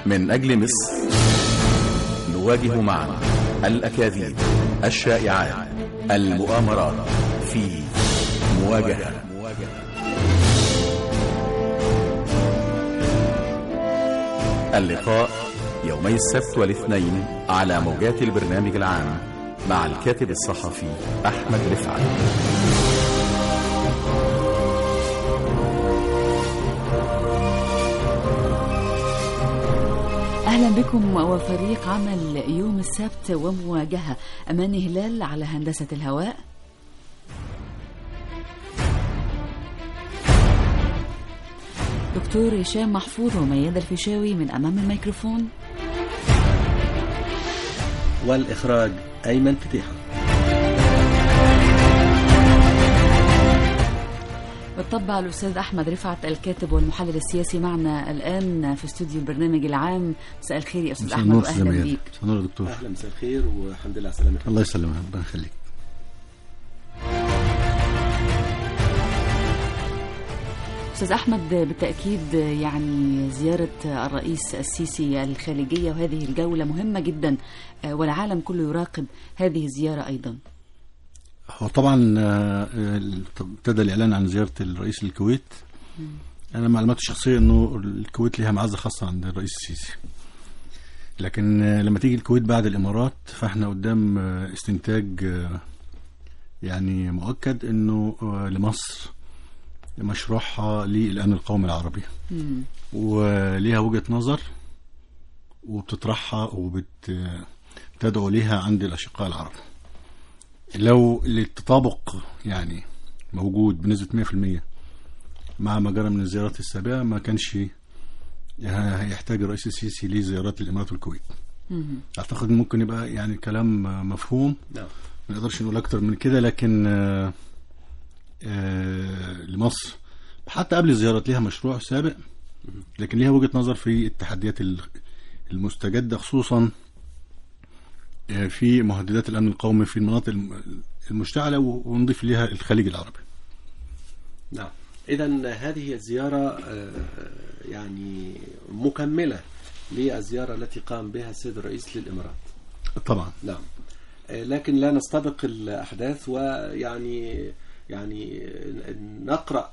من أجل مصر نواجه معا الأكاذيب الشائعات المؤامرات في مواجهة اللقاء يومي السبت والاثنين على موجات البرنامج العام مع الكاتب الصحفي أحمد رفعت أهلا بكم وفريق عمل يوم السبت ومواجهة أماني هلال على هندسة الهواء دكتور هشام محفوظ وميادة الفيشاوي من أمام الميكروفون والإخراج أيمن فتيحة بالطبع الأستاذ أحمد رفعت الكاتب والمحلل السياسي معنا الآن في استوديو البرنامج العام مساء الخير يا أستاذ مساء أحمد النور وأهلا سلاميات. بيك مساء النور يا دكتور أهلا مساء الخير والحمد لله على سلامتك الله يسلمك ربنا يخليك أستاذ أحمد بالتأكيد يعني زيارة الرئيس السيسي الخارجية وهذه الجولة مهمة جدا والعالم كله يراقب هذه الزيارة أيضا هو طبعا آه، آه، ابتدى الاعلان عن زياره الرئيس للكويت انا معلوماتي الشخصيه انه الكويت لها معزه خاصه عند الرئيس السيسي لكن آه، لما تيجي الكويت بعد الامارات فاحنا قدام آه، استنتاج آه، يعني مؤكد انه آه، لمصر مشروعها للامن القومي العربي مم. وليها وجهة نظر وبتطرحها وبتدعو ليها عند الأشقاء العرب لو التطابق يعني موجود بنسبة 100% مع ما جرى من الزيارات السابقة ما كانش هيحتاج الرئيس السيسي لزيارات الإمارات والكويت مم. أعتقد ممكن يبقى يعني كلام مفهوم نعم ما نقدرش نقول اكتر من كده لكن آه، آه، لمصر حتى قبل الزيارة ليها مشروع سابق لكن ليها وجهة نظر في التحديات ال- المستجدة خصوصا آه، في مهددات الأمن القومي في المناطق الم- المشتعلة و- ونضيف ليها الخليج العربي نعم إذا هذه الزيارة آه، يعني مكملة للزيارة التي قام بها السيد الرئيس للإمارات طبعا نعم آه، لكن لا نستبق الأحداث ويعني يعني نقرأ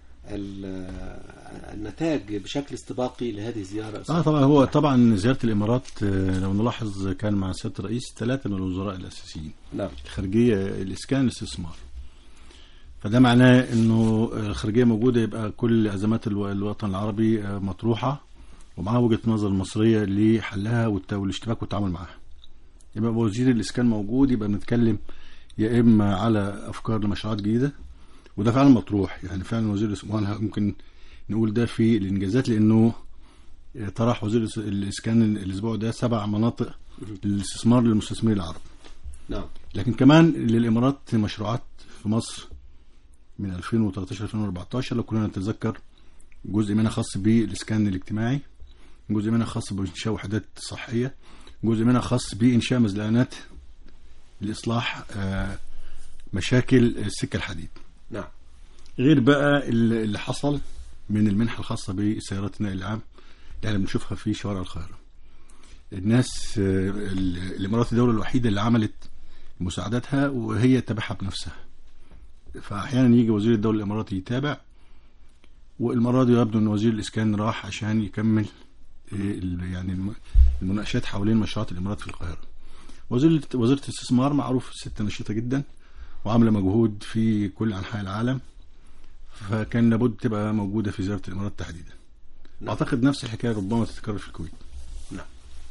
ال- النتاج بشكل استباقي لهذه الزيارة اه طبعا هو طبعا زيارة الإمارات آه، لو نلاحظ كان مع سيادة الرئيس ثلاثة من الوزراء الأساسيين نعم الخارجية الإسكان الاستثمار فده معناه انه الخارجية موجودة يبقى كل أزمات الو- الوطن العربي آه، مطروحة ومعاها وجهة نظر مصرية لحلها والت- والاشتباك والتعامل معها يبقى وزير الإسكان موجود يبقى بنتكلم يا إما على أفكار لمشروعات جديدة وده فعلا مطروح يعني فعلا وزير الإسكان ممكن نقول ده في الإنجازات لأنه آه، طرح وزير الإس- الإسكان الأسبوع ده سبع مناطق للاستثمار للمستثمرين العرب نعم لكن كمان للامارات مشروعات في مصر من 2013 2014 لو كنا نتذكر جزء منها خاص بالاسكان الاجتماعي جزء منها خاص بانشاء وحدات صحيه جزء منها خاص بانشاء مزلقانات لاصلاح آه، مشاكل السكه الحديد نعم غير بقى اللي اللي حصل من المنحة الخاصة بسيارات النقل العام اللي احنا بنشوفها في شوارع القاهرة الناس آه، ال- الإمارات الدولة الوحيدة اللي عملت مساعداتها وهي تابعها بنفسها فأحيانا يجي وزير الدولة الإماراتي يتابع والمرة دي يبدو أن وزير الإسكان راح عشان يكمل آه، ال- يعني الم- المناقشات حوالين مشروعات الإمارات في القاهرة وزير وزيرة الاستثمار معروف ست نشيطة جدا وعاملة مجهود في كل أنحاء العالم فكان لابد تبقى موجودة في زيارة الإمارات تحديدا نعم. أعتقد نفس الحكاية ربما تتكرر في الكويت نعم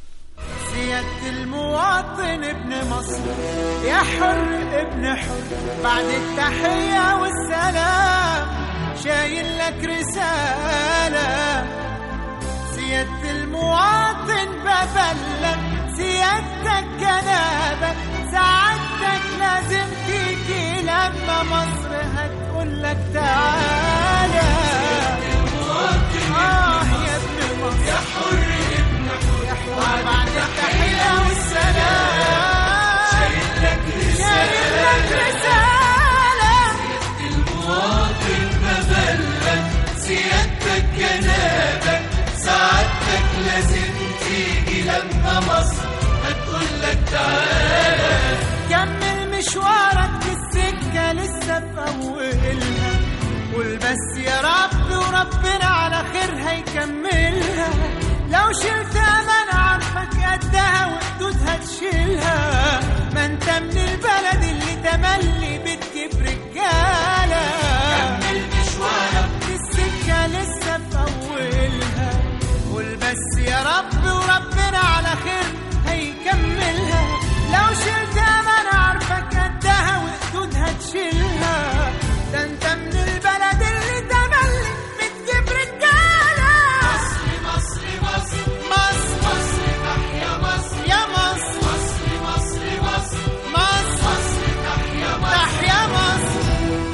سيادة المواطن ابن مصر يا حر ابن حر بعد التحية والسلام شايل لك رسالة سيادة المواطن ببلغ سيادتك جنابك سعادتك لازم تيجي لما مصر هتقول لك تعالى آه يا ابن مصر يا حر ابن حر بعد التحية والسلام شايل لك رسالة شايل لك رسالة المواطن مبلغ سيادتك جنابك سعادتك لازم مصر هتقول لك تعالى كمل مشوارك في السكة لسه في أولها قول بس يا رب وربنا على خير هيكملها لو شلت أمانة عارفك قدها وحدودها تشيلها ما انت من البلد اللي تملي بتجيب رجالة كمل مشوارك في السكة لسه في أولها قول بس يا رب وربنا على خير هيكملها لو شلت أمانة عارفك قدها وحدودها تشيلها ده انت من البلد اللي تملي بتجيب رجالة مصر مصر مصر مصر مصر تحيا مصر يا مصر مصر مصر مصر مصر مصر تحيا مصر تحيا مصر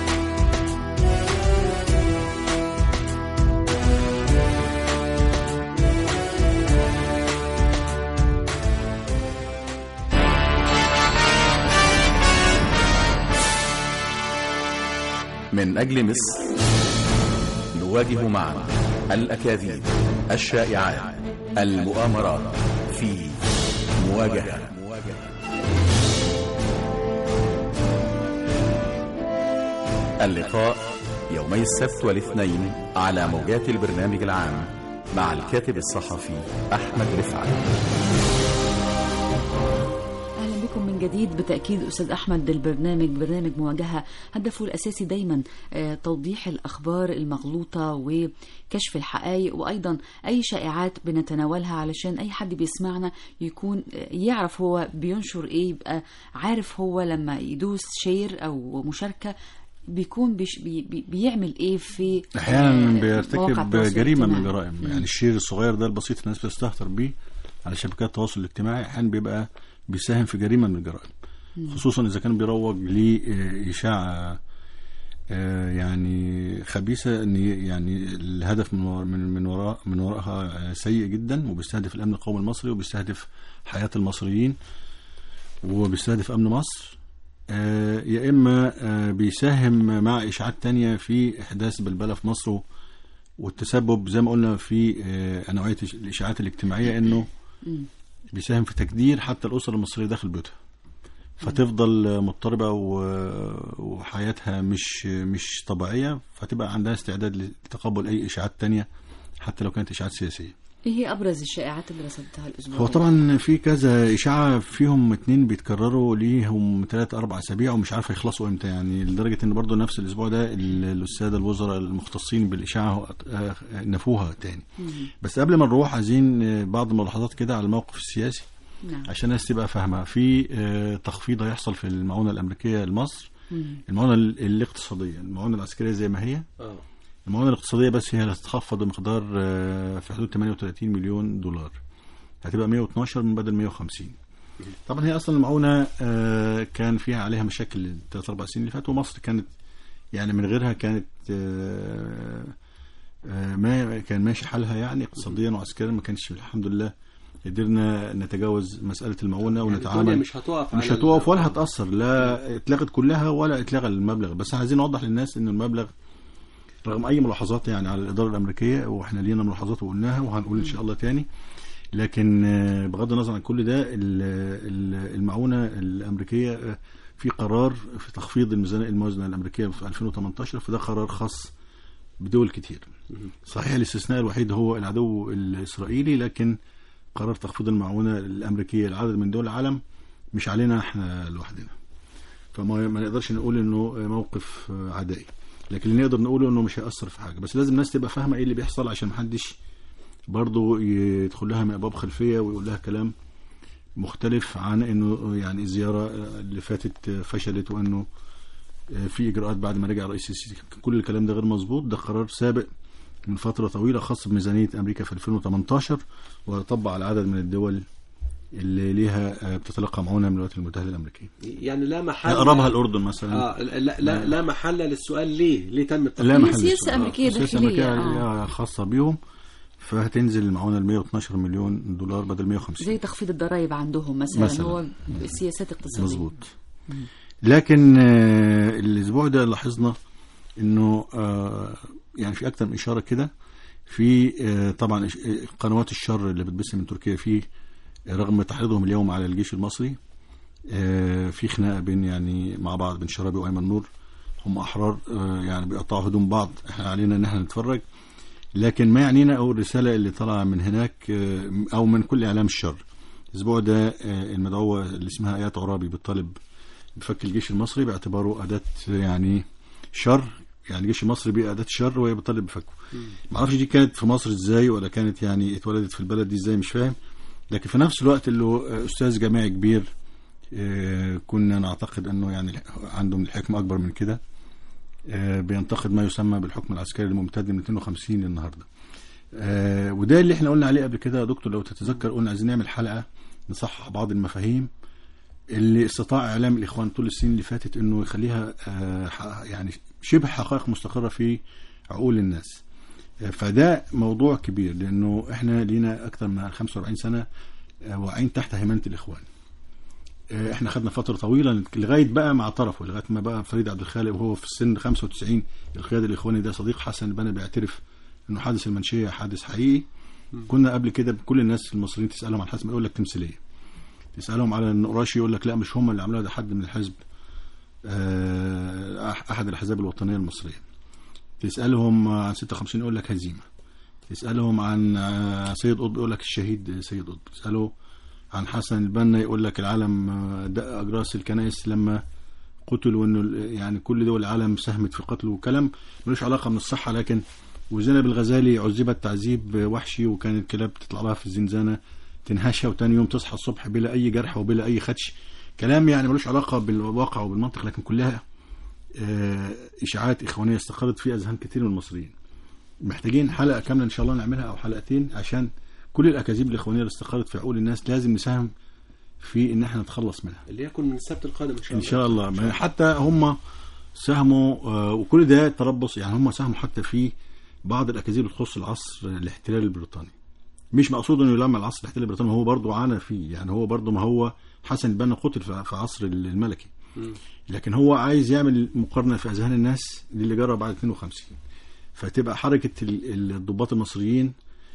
من أجل مصر نواجه معا الأكاذيب الشائعات المؤامرات في مواجهة اللقاء يومي السبت والاثنين على موجات البرنامج العام مع الكاتب الصحفي أحمد رفعت اهلا بكم من جديد بالتاكيد استاذ احمد البرنامج برنامج مواجهه هدفه الاساسي دايما آه، توضيح الاخبار المغلوطه وكشف الحقائق وايضا اي شائعات بنتناولها علشان اي حد بيسمعنا يكون آه، يعرف هو بينشر ايه يبقى عارف هو لما يدوس شير او مشاركه بيكون بيش بي بي بيعمل ايه في احيانا آه، مواقع بيرتكب التواصل جريمه من الاجتماعي. الجرائم يعني الشير الصغير ده البسيط الناس بتستهتر بيه على شبكات التواصل الاجتماعي احيانا بيبقى بيساهم في جريمه من الجرائم خصوصا اذا كان بيروج لاشاعه آه، يعني خبيثه ان ي- يعني الهدف من ور- من من وراء من وراءها آه، سيء جدا وبيستهدف الامن القومي المصري وبيستهدف حياه المصريين وبيستهدف امن مصر آه، يا اما آه، بيساهم مع اشاعات تانية في احداث بلبله في مصر و- والتسبب زي ما قلنا في آه، نوعيه الإش- الاشاعات الاجتماعيه انه بيساهم في تكدير حتى الاسر المصريه داخل بيوتها فتفضل مضطربه و- وحياتها مش مش طبيعيه فتبقى عندها استعداد لتقبل اي اشاعات تانية حتى لو كانت اشاعات سياسيه ايه هي ابرز الشائعات اللي رصدتها الاسبوع هو ده؟ طبعا في كذا اشاعه فيهم اتنين بيتكرروا ليهم ثلاث اربع اسابيع ومش عارف يخلصوا امتى يعني لدرجه ان برضه نفس الاسبوع ده ال- الساده الوزراء المختصين بالاشاعه آه، نفوها تاني بس قبل ما نروح عايزين آه، بعض الملاحظات كده على الموقف السياسي نعم عشان الناس تبقى فاهمه في آه، تخفيض هيحصل في المعونه الامريكيه لمصر المعونه ال- الاقتصاديه المعونه العسكريه زي ما هي اه المعونه الاقتصاديه بس هي اللي هتتخفض بمقدار آه، في حدود 38 مليون دولار هتبقى 112 من بدل 150 طبعا هي اصلا المعونه آه، كان فيها عليها مشاكل الثلاث اربع سنين اللي فاتوا ومصر كانت يعني من غيرها كانت آه، آه، ما كان ماشي حالها يعني اقتصاديا وعسكريا ما كانش الحمد لله قدرنا نتجاوز مساله المعونه يعني ونتعامل الدنيا مش هتقف مش على ال- هتقف ولا هتأثر لا اتلغت كلها ولا اتلغى المبلغ بس عايزين نوضح للناس ان المبلغ رغم اي ملاحظات يعني على الاداره الامريكيه واحنا لينا ملاحظات وقلناها وهنقول ان شاء الله تاني لكن آه، بغض النظر عن كل ده ال- ال- المعونه الامريكيه آه، في قرار في تخفيض الميزانيه الموازنه الامريكيه في 2018 فده قرار خاص بدول كتير صحيح الاستثناء الوحيد هو العدو الاسرائيلي لكن قرار تخفيض المعونه الامريكيه لعدد من دول العالم مش علينا احنا لوحدنا فما ما نقدرش نقول انه موقف عدائي لكن اللي نقدر نقوله انه مش هيأثر في حاجه بس لازم الناس تبقى فاهمه ايه اللي بيحصل عشان محدش برضه يدخل لها من ابواب خلفيه ويقول لها كلام مختلف عن انه يعني الزياره اللي فاتت فشلت وانه في اجراءات بعد ما رجع الرئيس السيسي كل الكلام ده غير مظبوط ده قرار سابق من فتره طويله خاص بميزانيه امريكا في 2018 وطبق على عدد من الدول اللي ليها بتتلقى معونه من الولايات المتحده الامريكيه يعني لا محل اقربها الاردن مثلا اه لا لا, لا محل للسؤال ليه؟ ليه تم التخفيض؟ لا هي محل سياسة للسؤال. أمريكية سياسة داخلية، أمريكية آه. خاصة بيهم فهتنزل المعونة ل 112 مليون دولار بدل 150 زي تخفيض الضرائب عندهم مثلا, مثلاً. هو سياسات اقتصادية مظبوط لكن آه، الاسبوع ده لاحظنا انه آه، يعني في اكتر من اشاره كده في آه، طبعا إش- آه، قنوات الشر اللي بتبث من تركيا في رغم تحريضهم اليوم على الجيش المصري آه، في خناقه بين يعني مع بعض بين شرابي وايمن نور هم احرار آه، يعني بيقطعوا هدوم بعض احنا علينا ان احنا نتفرج لكن ما يعنينا او الرساله اللي طالعه من هناك آه، او من كل اعلام الشر الاسبوع ده آه، المدعوه اللي اسمها ايات عرابي بتطالب بفك الجيش المصري باعتباره اداه يعني شر يعني الجيش المصري بيه اداه شر وهي بتطالب بفكه ما اعرفش دي كانت في مصر ازاي ولا كانت يعني اتولدت في البلد دي ازاي مش فاهم لكن في نفس الوقت اللي هو استاذ جامعي كبير آه، كنا نعتقد انه يعني عنده من الحكمه اكبر من كده آه، بينتقد ما يسمى بالحكم العسكري الممتد من 52 للنهارده آه، وده اللي احنا قلنا عليه قبل كده يا دكتور لو تتذكر قلنا عايزين نعمل حلقه نصحح بعض المفاهيم اللي استطاع اعلام الاخوان طول السنين اللي فاتت انه يخليها آه، ح- يعني شبه حقائق مستقره في عقول الناس آه، فده موضوع كبير لانه احنا لينا اكثر من 45 سنه آه، واقعين تحت هيمنه الاخوان آه، احنا خدنا فتره طويله لغايه بقى مع طرفه لغايه ما بقى فريد عبد الخالق وهو في السن 95 القيادي الاخواني ده صديق حسن البنا بيعترف انه حادث المنشيه حادث حقيقي كنا قبل كده كل الناس المصريين تسالهم عن حسن يقول لك تمثيليه تسالهم على النقراشي يقول لك لا مش هم اللي عملوها ده حد من الحزب آه، أح- احد الاحزاب الوطنيه المصريه تسالهم عن 56 يقول لك هزيمه تسالهم عن آه، سيد قطب يقول لك الشهيد سيد قطب تساله عن حسن البنا يقول لك العالم آه، دق اجراس الكنائس لما قتل وانه ال- يعني كل دول العالم ساهمت في قتله وكلام ملوش علاقه من الصحه لكن وزينب الغزالي عذبت تعذيب وحشي وكانت الكلاب تطلع لها في الزنزانه تنهشها وتاني يوم تصحى الصبح بلا اي جرح وبلا اي خدش كلام يعني ملوش علاقه بالواقع وبالمنطق لكن كلها آه، اشاعات اخوانيه استقرت في اذهان كثير من المصريين محتاجين حلقه كامله ان شاء الله نعملها او حلقتين عشان كل الاكاذيب الاخوانيه اللي استقرت في عقول الناس لازم نساهم في ان احنا نتخلص منها اللي يكون من السبت القادم ان شاء الله ان شاء الله ما حتى هم ساهموا آه، وكل ده تربص يعني هم ساهموا حتى في بعض الاكاذيب اللي تخص العصر الاحتلال البريطاني مش مقصود انه يلمع العصر الاحتلال البريطاني هو برضه عانى فيه يعني هو برضه ما هو حسن البنا قتل في في عصر الملكي لكن هو عايز يعمل مقارنه في اذهان الناس للي جرى بعد 52 فتبقى حركه ال- الضباط المصريين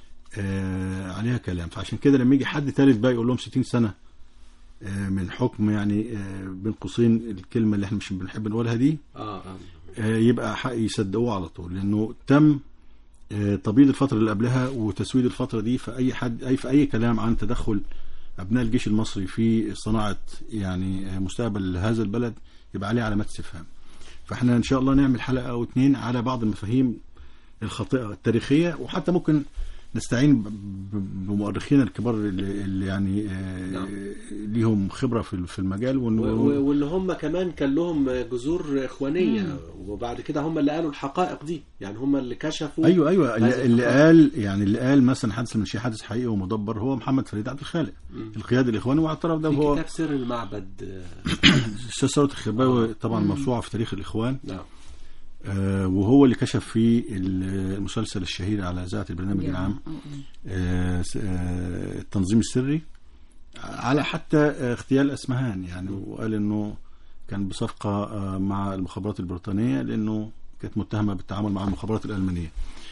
آه عليها كلام فعشان كده لما يجي حد ثالث بقى يقول لهم 60 سنه آه من حكم يعني آه بين قوسين الكلمه اللي احنا مش بنحب نقولها دي اه اه آه، يبقى حق يصدقوه على طول لانه تم آه، تبييض الفتره اللي قبلها وتسويد الفتره دي في اي حد اي في اي كلام عن تدخل ابناء الجيش المصري في صناعه يعني آه، مستقبل هذا البلد يبقى عليه علامات استفهام فاحنا ان شاء الله نعمل حلقه او اتنين على بعض المفاهيم الخاطئه التاريخيه وحتى ممكن نستعين ب- ب- بمؤرخين الكبار اللي, اللي يعني آه، نعم. ليهم خبره في في المجال و- ون- و- واللي هم كمان كان لهم جذور اخوانيه وبعد كده هم اللي قالوا الحقائق دي يعني هم اللي كشفوا ايوه ايوه هذه اللي, اللي الحقائق. قال يعني اللي قال مثلا حادث المنشيه حادث حقيقي ومدبر هو محمد فريد عبد الخالق القيادي الاخواني واعترف ده في هو كتاب سر المعبد آه، استاذ ثروت الخرباوي طبعا موسوعه في تاريخ الاخوان نعم آه وهو اللي كشف في المسلسل الشهير على اذاعه البرنامج العام آه، آه. آه، س- آه، التنظيم السري على حتى آه، اغتيال اسمهان يعني وقال انه كان بصفقه آه، مع المخابرات البريطانيه لانه كانت متهمه بالتعامل مع المخابرات الالمانيه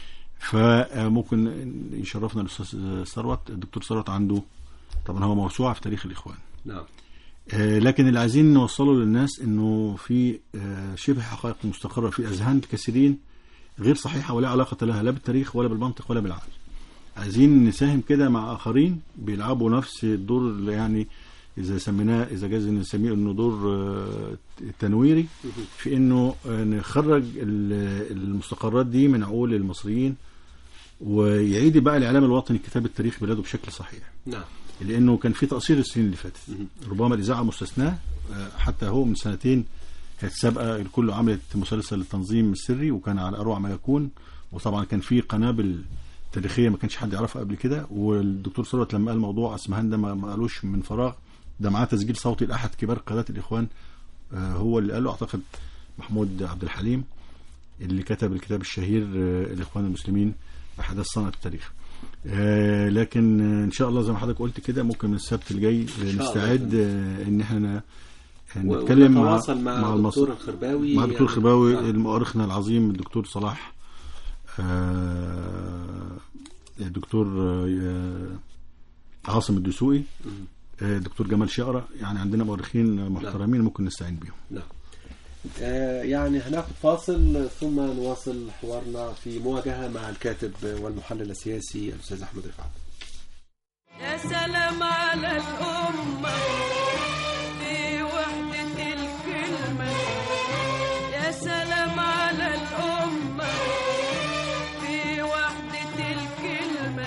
فممكن يشرفنا الاستاذ ثروت الدكتور ثروت عنده طبعا هو موسوعه في تاريخ الاخوان نعم آه، لكن اللي عايزين نوصله للناس انه في آه، شبه حقائق مستقره في اذهان الكثيرين غير صحيحه ولا علاقه لها لا بالتاريخ ولا بالمنطق ولا بالعقل. عايزين نساهم كده مع اخرين بيلعبوا نفس الدور اللي يعني اذا سميناه اذا جاز نسميه انه دور آه، تنويري في انه آه، نخرج ال- المستقرات دي من عقول المصريين ويعيد بقى الاعلام الوطني كتاب التاريخ بلاده بشكل صحيح. نعم لانه كان في تقصير السنين اللي فاتت ربما الاذاعه مستثناه آه، حتى هو من سنتين كانت سابقه الكل عملت مسلسل التنظيم السري وكان على اروع ما يكون وطبعا كان في قنابل تاريخيه ما كانش حد يعرفها قبل كده والدكتور ثروت لما قال موضوع اسمهان ده ما ما قالوش من فراغ ده معاه تسجيل صوتي لاحد كبار قادات الاخوان آه، هو اللي قاله اعتقد محمود عبد الحليم اللي كتب الكتاب الشهير آه، الاخوان المسلمين احداث صنعه التاريخ آه، لكن آه، ان شاء الله زي ما حضرتك قلت كده ممكن من السبت الجاي آه، الله نستعد آه، ان احنا آه، و- نتكلم مع ونتواصل مع مع الدكتور المص- الخرباوي مع الدكتور يعني- الخرباوي نعم. مؤرخنا العظيم الدكتور صلاح آه، الدكتور آه، عاصم الدسوقي آه، دكتور جمال شقرة يعني عندنا مؤرخين محترمين ممكن نستعين بيهم نعم آه، يعني هناخد فاصل ثم نواصل حوارنا في مواجهة مع الكاتب والمحلل السياسي الأستاذ أحمد رفعت يا سلام على الأمة في وحدة الكلمة يا سلام على الأمة في وحدة الكلمة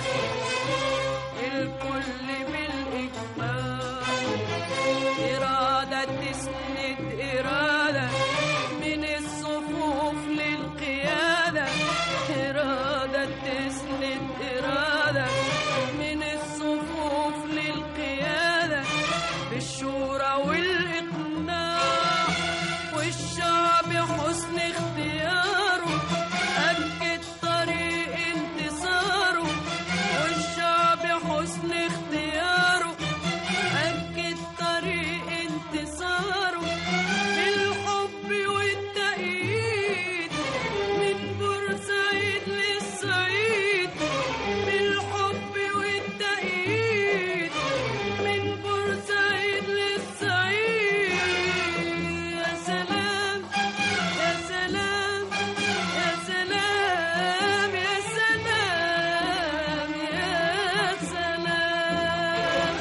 الكل بالإجماع إرادة تسند إرادة من الصفوف للقيادة إرادة تسند إرادة من الصفوف للقيادة بالشورى والإقناع والشعب حسن اختياره أكد طريق انتصاره والشعب حسن اختياره أكد طريق انتصاره بالحب والتأييد من بورسعيد للصعيد بالحب والتأييد من بورسعيد للصعيد يا سلام يا سلام يا سلام يا سلام يا سلام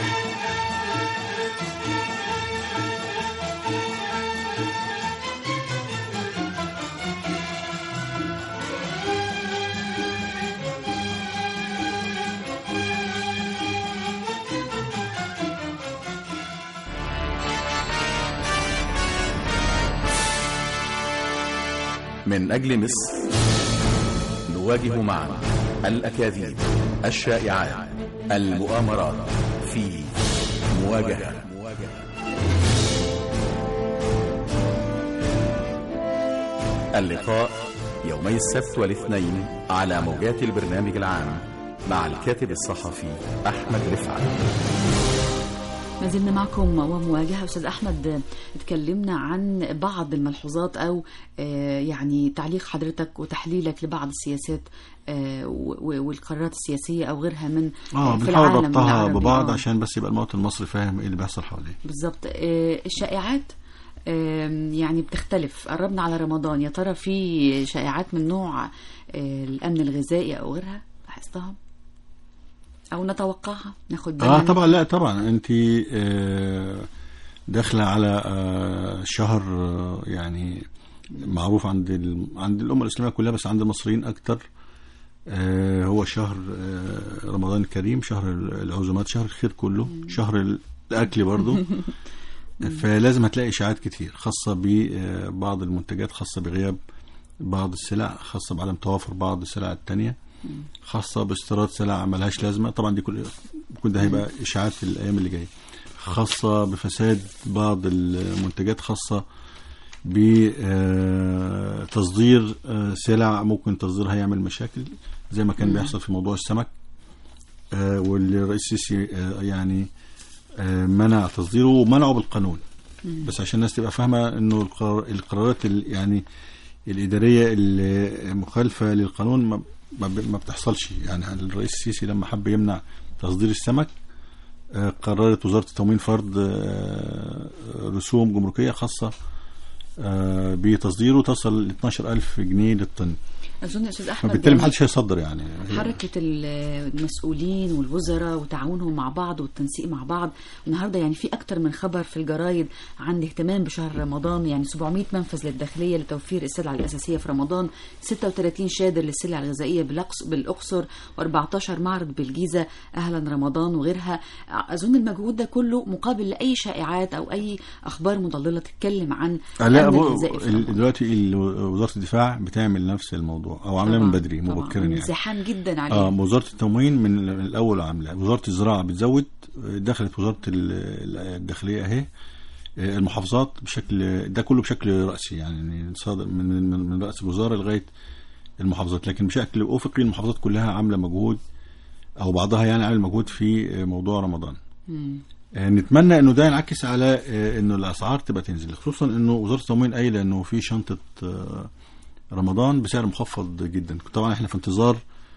من أجل مصر نواجه معا الأكاذيب الشائعات المؤامرات في مواجهة اللقاء يومي السبت والاثنين على موجات البرنامج العام مع الكاتب الصحفي أحمد رفعت ما زلنا معكم ومواجهة أستاذ أحمد اتكلمنا عن بعض الملحوظات أو آه، يعني تعليق حضرتك وتحليلك لبعض السياسات آه، و- و- والقرارات السياسية أو غيرها من اه في بنحاول العالم ربطها العربي. ببعض آه. عشان بس يبقى المواطن المصري فاهم ايه اللي بيحصل حواليه بالظبط آه، الشائعات آم، يعني بتختلف قربنا على رمضان يا ترى في شائعات من نوع آه، الأمن الغذائي أو غيرها لاحظتها أو نتوقعها ناخد بالنا اه منها؟ طبعا لا طبعا انت آه، داخله على آه، شهر آه، يعني معروف عند ال... عند الامه الاسلاميه كلها بس عند المصريين اكتر آه، هو شهر آه، رمضان الكريم شهر العزومات شهر الخير كله شهر الاكل برضو فلازم هتلاقي اشاعات كتير خاصه ببعض المنتجات خاصه بغياب بعض السلع خاصه بعدم توافر بعض السلع التانية خاصه باستيراد سلع ملهاش لازمه طبعا دي كل كل ده هيبقى اشاعات في الايام اللي جايه خاصه بفساد بعض المنتجات خاصه بتصدير سلع ممكن تصديرها يعمل مشاكل زي ما كان بيحصل في موضوع السمك آه، واللي الرئيس السيسي آه، يعني آه، منع تصديره ومنعه بالقانون بس عشان الناس تبقى فاهمه انه القرار القرارات ال- يعني الاداريه المخالفه للقانون ما ما ب- ما بتحصلش يعني الرئيس السيسي لما حب يمنع تصدير السمك آه، قررت وزاره التموين فرض آه، رسوم جمركيه خاصه آه، بتصديره تصل ل 12000 جنيه للطن أظن يا أستاذ أحمد فبالتالي يعني محدش هيصدر يعني حركة المسؤولين والوزراء وتعاونهم مع بعض والتنسيق مع بعض النهارده يعني في أكتر من خبر في الجرايد عن الاهتمام بشهر رمضان يعني 700 منفذ للداخلية لتوفير السلع الأساسية في رمضان 36 شادر للسلع الغذائية بالأقص- بالأقصر و14 معرض بالجيزة أهلا رمضان وغيرها أظن المجهود ده كله مقابل لأي شائعات أو أي أخبار مضللة تتكلم عن آه، لا الأمن أبو الغذائي في ال- رمضان. دلوقتي ال- وزاره الدفاع بتعمل نفس الموضوع او عاملاه من طبعاً، بدري طبعاً. مبكرا يعني زحام جدا عليه اه وزاره التموين من ال- من الاول عامله وزاره الزراعه بتزود دخلت وزاره ال- ال- الداخليه اهي آه، المحافظات بشكل ده كله بشكل راسي يعني صادر من من, من راس الوزاره لغايه المحافظات لكن بشكل افقي المحافظات كلها عامله مجهود او بعضها يعني عامل مجهود في آه، موضوع رمضان مم. آه، نتمنى انه ده ينعكس على آه، انه الاسعار تبقى تنزل خصوصا انه وزاره التموين قايله انه في شنطه آه، رمضان بسعر مخفض جدا طبعا احنا في انتظار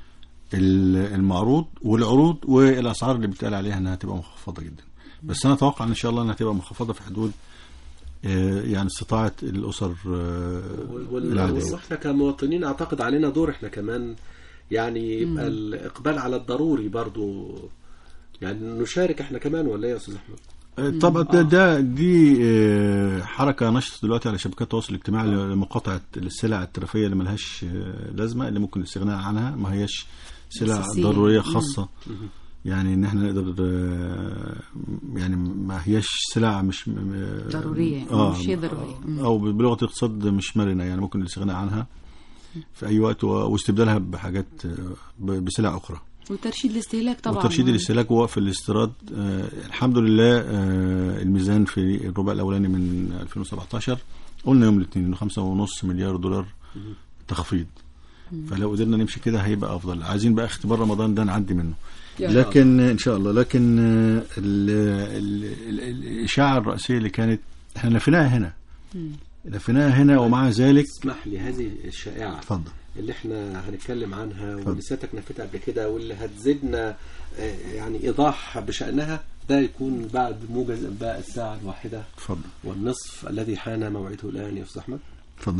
ال- المعروض والعروض والاسعار اللي بيتقال عليها انها هتبقى مخفضه جدا بس انا اتوقع ان شاء الله انها هتبقى مخفضه في حدود آه، يعني استطاعه الاسر آه، وال- وال- العاديه واحنا كمواطنين اعتقد علينا دور احنا كمان يعني يبقى الاقبال على الضروري برضو يعني نشارك احنا كمان ولا ايه يا استاذ احمد؟ طبعا ده, ده دي آه، حركه نشطه دلوقتي على شبكات التواصل الاجتماعي لمقاطعه السلع الترفيه اللي ملهاش آه، لازمه اللي ممكن الاستغناء عنها ما هياش سلع أساسية. ضروريه خاصه يعني ان احنا نقدر آه، يعني ما هياش سلع مش م- م- ضرورية، اه مش هي ضرورية. مم. او بلغه الاقتصاد مش مرنه يعني ممكن الاستغناء عنها في اي وقت و- واستبدالها بحاجات آه، ب- بسلع اخرى وترشيد الاستهلاك طبعا وترشيد الاستهلاك ووقف الاستيراد آه الحمد لله آه الميزان في الربع الاولاني من 2017 قلنا يوم الاثنين انه 5.5 مليار دولار تخفيض فلو قدرنا نمشي كده هيبقى افضل عايزين بقى اختبار رمضان ده نعدي منه لكن ان شاء الله لكن آه، ال- ال- ال- الاشاعه الرئيسيه اللي كانت احنا نفيناها هنا نفيناها هنا ومع ذلك اسمح لي هذه الشائعه اتفضل اللي احنا هنتكلم عنها اتفضل. واللي سيادتك نفيتها قبل كده واللي هتزيدنا آه، يعني ايضاح بشانها ده يكون بعد موجز انباء الساعه الواحده اتفضل والنصف الذي حان موعده الان يا استاذ احمد اتفضل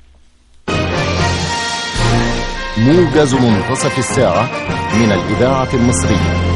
موجز منتصف الساعة من الإذاعة المصرية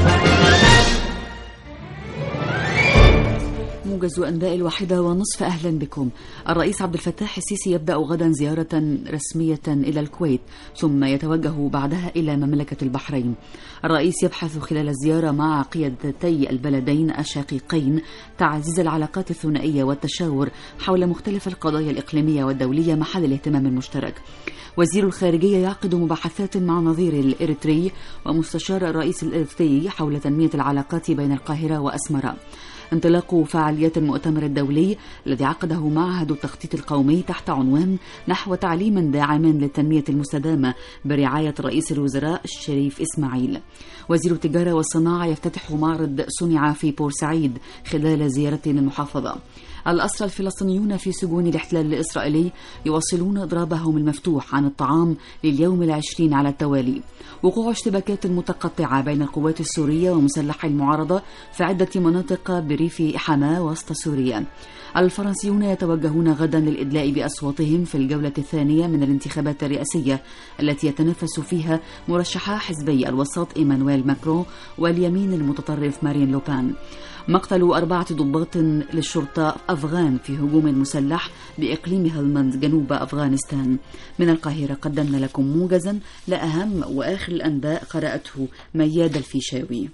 موجز أنباء الواحدة ونصف أهلا بكم الرئيس عبد الفتاح السيسي يبدأ غدا زيارة رسمية إلى الكويت ثم يتوجه بعدها إلى مملكة البحرين الرئيس يبحث خلال الزيارة مع قيادتي البلدين الشقيقين تعزيز العلاقات الثنائية والتشاور حول مختلف القضايا الإقليمية والدولية محل الاهتمام المشترك وزير الخارجية يعقد مباحثات مع نظيره الإريتري ومستشار الرئيس الإريتري حول تنمية العلاقات بين القاهرة وأسمرة انطلاق فعاليات المؤتمر الدولي الذي عقده معهد التخطيط القومي تحت عنوان نحو تعليم داعم للتنمية المستدامة برعاية رئيس الوزراء الشريف إسماعيل وزير التجارة والصناعة يفتتح معرض صنع في بورسعيد خلال زيارته للمحافظة الأسرى الفلسطينيون في سجون الاحتلال الإسرائيلي يواصلون إضرابهم المفتوح عن الطعام لليوم العشرين على التوالي وقوع اشتباكات متقطعة بين القوات السورية ومسلحي المعارضة في عدة مناطق بريف حماة وسط سوريا الفرنسيون يتوجهون غدا للإدلاء بأصواتهم في الجولة الثانية من الانتخابات الرئاسية التي يتنافس فيها مرشحا حزبي الوسط إيمانويل ماكرون واليمين المتطرف مارين لوبان مقتل أربعة ضباط للشرطة أفغان في هجوم مسلح بإقليم هلمند جنوب أفغانستان من القاهرة قدمنا لكم موجزا لأهم وآخر الأنباء قرأته مياد الفيشاوي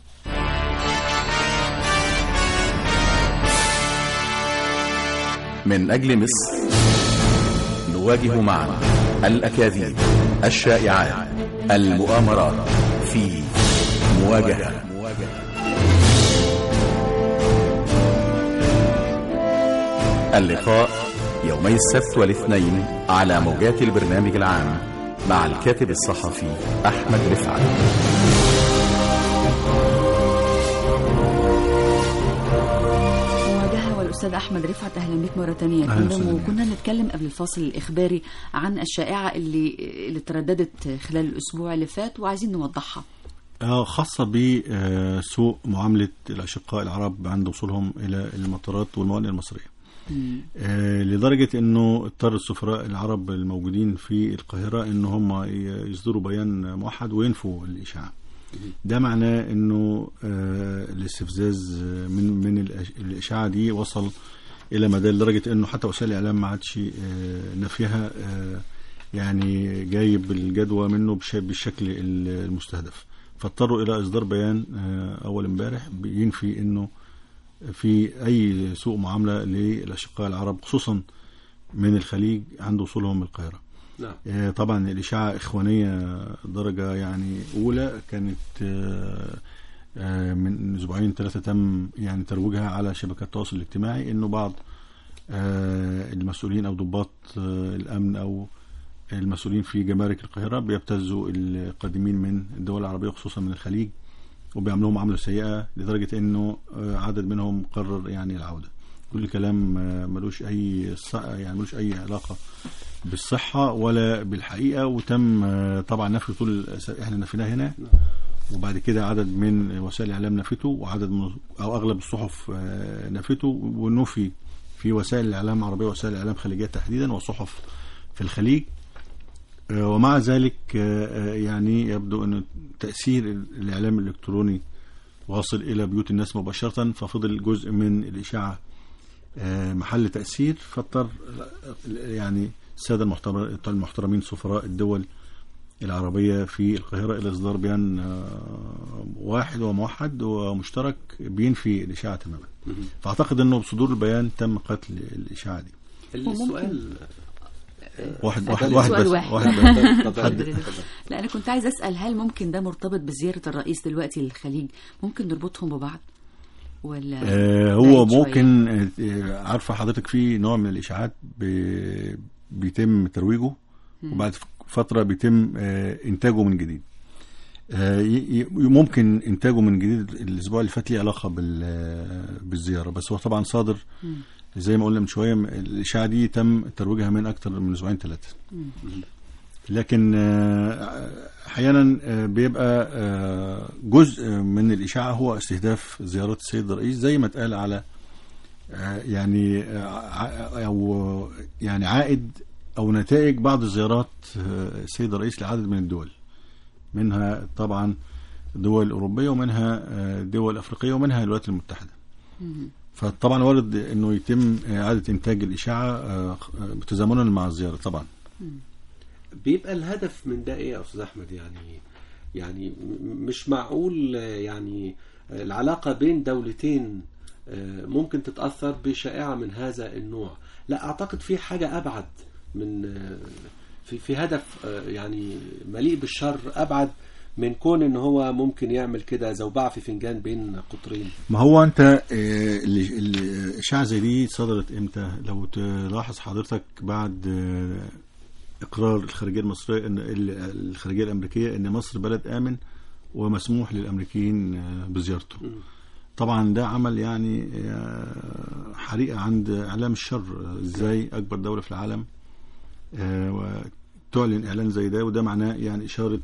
من أجل مصر نواجه معا الأكاذيب الشائعات المؤامرات في مواجهة اللقاء يومي السبت والاثنين على موجات البرنامج العام مع الكاتب الصحفي أحمد رفعت مواجهة والأستاذ أحمد رفعت أهلا بك مرة ثانية يا أهلا فندم وسهلا. وكنا نتكلم قبل الفاصل الإخباري عن الشائعة اللي اللي ترددت خلال الأسبوع اللي فات وعايزين نوضحها آه، خاصة بسوء معاملة الأشقاء العرب عند وصولهم إلى المطارات والموانئ المصرية آه، لدرجة أنه اضطر السفراء العرب الموجودين في القاهرة أن هم ي- يصدروا بيان موحد وينفوا الإشاعة ده معناه أنه آه، الاستفزاز من من الأش- الإشاعة دي وصل إلى مدى لدرجة أنه حتى وسائل الإعلام ما عادش آه، نفيها آه، يعني جايب الجدوى منه بش- بالشكل المستهدف فاضطروا الى اصدار بيان آه، اول امبارح بينفي انه في اي سوء معامله للاشقاء العرب خصوصا من الخليج عند وصولهم القاهره نعم آه، طبعا الإشاعة إخوانية درجة يعني أولى كانت آه، آه، من أسبوعين ثلاثة تم يعني ترويجها على شبكات التواصل الاجتماعي إنه بعض آه، المسؤولين أو ضباط آه، الأمن أو المسؤولين في جمارك القاهرة بيبتزوا القادمين من الدول العربية خصوصا من الخليج وبيعملوهم معاملة سيئة لدرجة إنه آه، عدد منهم قرر يعني العودة كل كلام آه، ملوش أي ص- يعني ملوش أي علاقة بالصحة ولا بالحقيقة وتم آه، طبعا نفي طول الأس- احنا نفيناه هنا وبعد كده عدد من وسائل الإعلام نفته وعدد من أو أغلب الصحف آه، نفته ونفي في وسائل الإعلام العربية وسائل الإعلام الخليجية تحديدا وصحف في الخليج آه، ومع ذلك آه، آه، يعني يبدو أن تأثير الإعلام الإلكتروني واصل إلى بيوت الناس مباشرة ففضل جزء من الإشاعة آه، محل تأثير فاضطر يعني السادة المحترم- المحترمين سفراء الدول العربية في القاهرة إلى إصدار بيان آه، واحد وموحد ومشترك بينفي الإشاعة تماما فأعتقد أنه بصدور البيان تم قتل الإشاعة دي السؤال واحد اتفضل. واحد واحد سؤال بس واحد. واحد بس اتفضل. حد- اتفضل. لا أنا كنت عايز أسأل هل ممكن ده مرتبط بزيارة الرئيس دلوقتي للخليج ممكن نربطهم ببعض ولا آه، هو بعيد شوية؟ ممكن آه، عارفه حضرتك في نوع من الاشاعات ب- بيتم ترويجه وبعد فتره بيتم آه، انتاجه من جديد آه، ي- ي- ممكن انتاجه من جديد الاسبوع اللي فات ليه علاقه بال- بالزياره بس هو طبعا صادر زي ما قلنا من شويه الاشاعه دي تم ترويجها من اكتر من اسبوعين ثلاثه لكن آه، احيانا آه، بيبقى آه، جزء من الاشاعه هو استهداف زياره السيد الرئيس زي ما اتقال على آه، يعني آه، ع- او يعني عائد او نتائج بعض زيارات آه، السيد الرئيس لعدد من الدول منها طبعا دول اوروبيه ومنها آه، دول افريقيه ومنها الولايات المتحده فطبعا وارد انه يتم اعاده انتاج الاشاعه آه، تزامنا مع الزياره طبعا بيبقى الهدف من ده ايه يا استاذ احمد يعني يعني م- مش معقول آه، يعني آه، العلاقه بين دولتين آه، ممكن تتاثر بشائعه من هذا النوع لا اعتقد في حاجه ابعد من آه، في في هدف آه، يعني مليء بالشر ابعد من كون ان هو ممكن يعمل كده زوبعه في فنجان بين قطرين ما هو انت آه، ال- ال- الاشاعه زي دي صدرت امتى لو تلاحظ حضرتك بعد آه، اقرار الخارجيه المصريه ان ال- الخارجيه الامريكيه ان مصر بلد امن ومسموح للامريكيين آه، بزيارته طبعا ده عمل يعني آه، حريقه عند اعلام الشر آه، ازاي اكبر دوله في العالم آه، وتعلن اعلان زي ده وده معناه يعني اشاره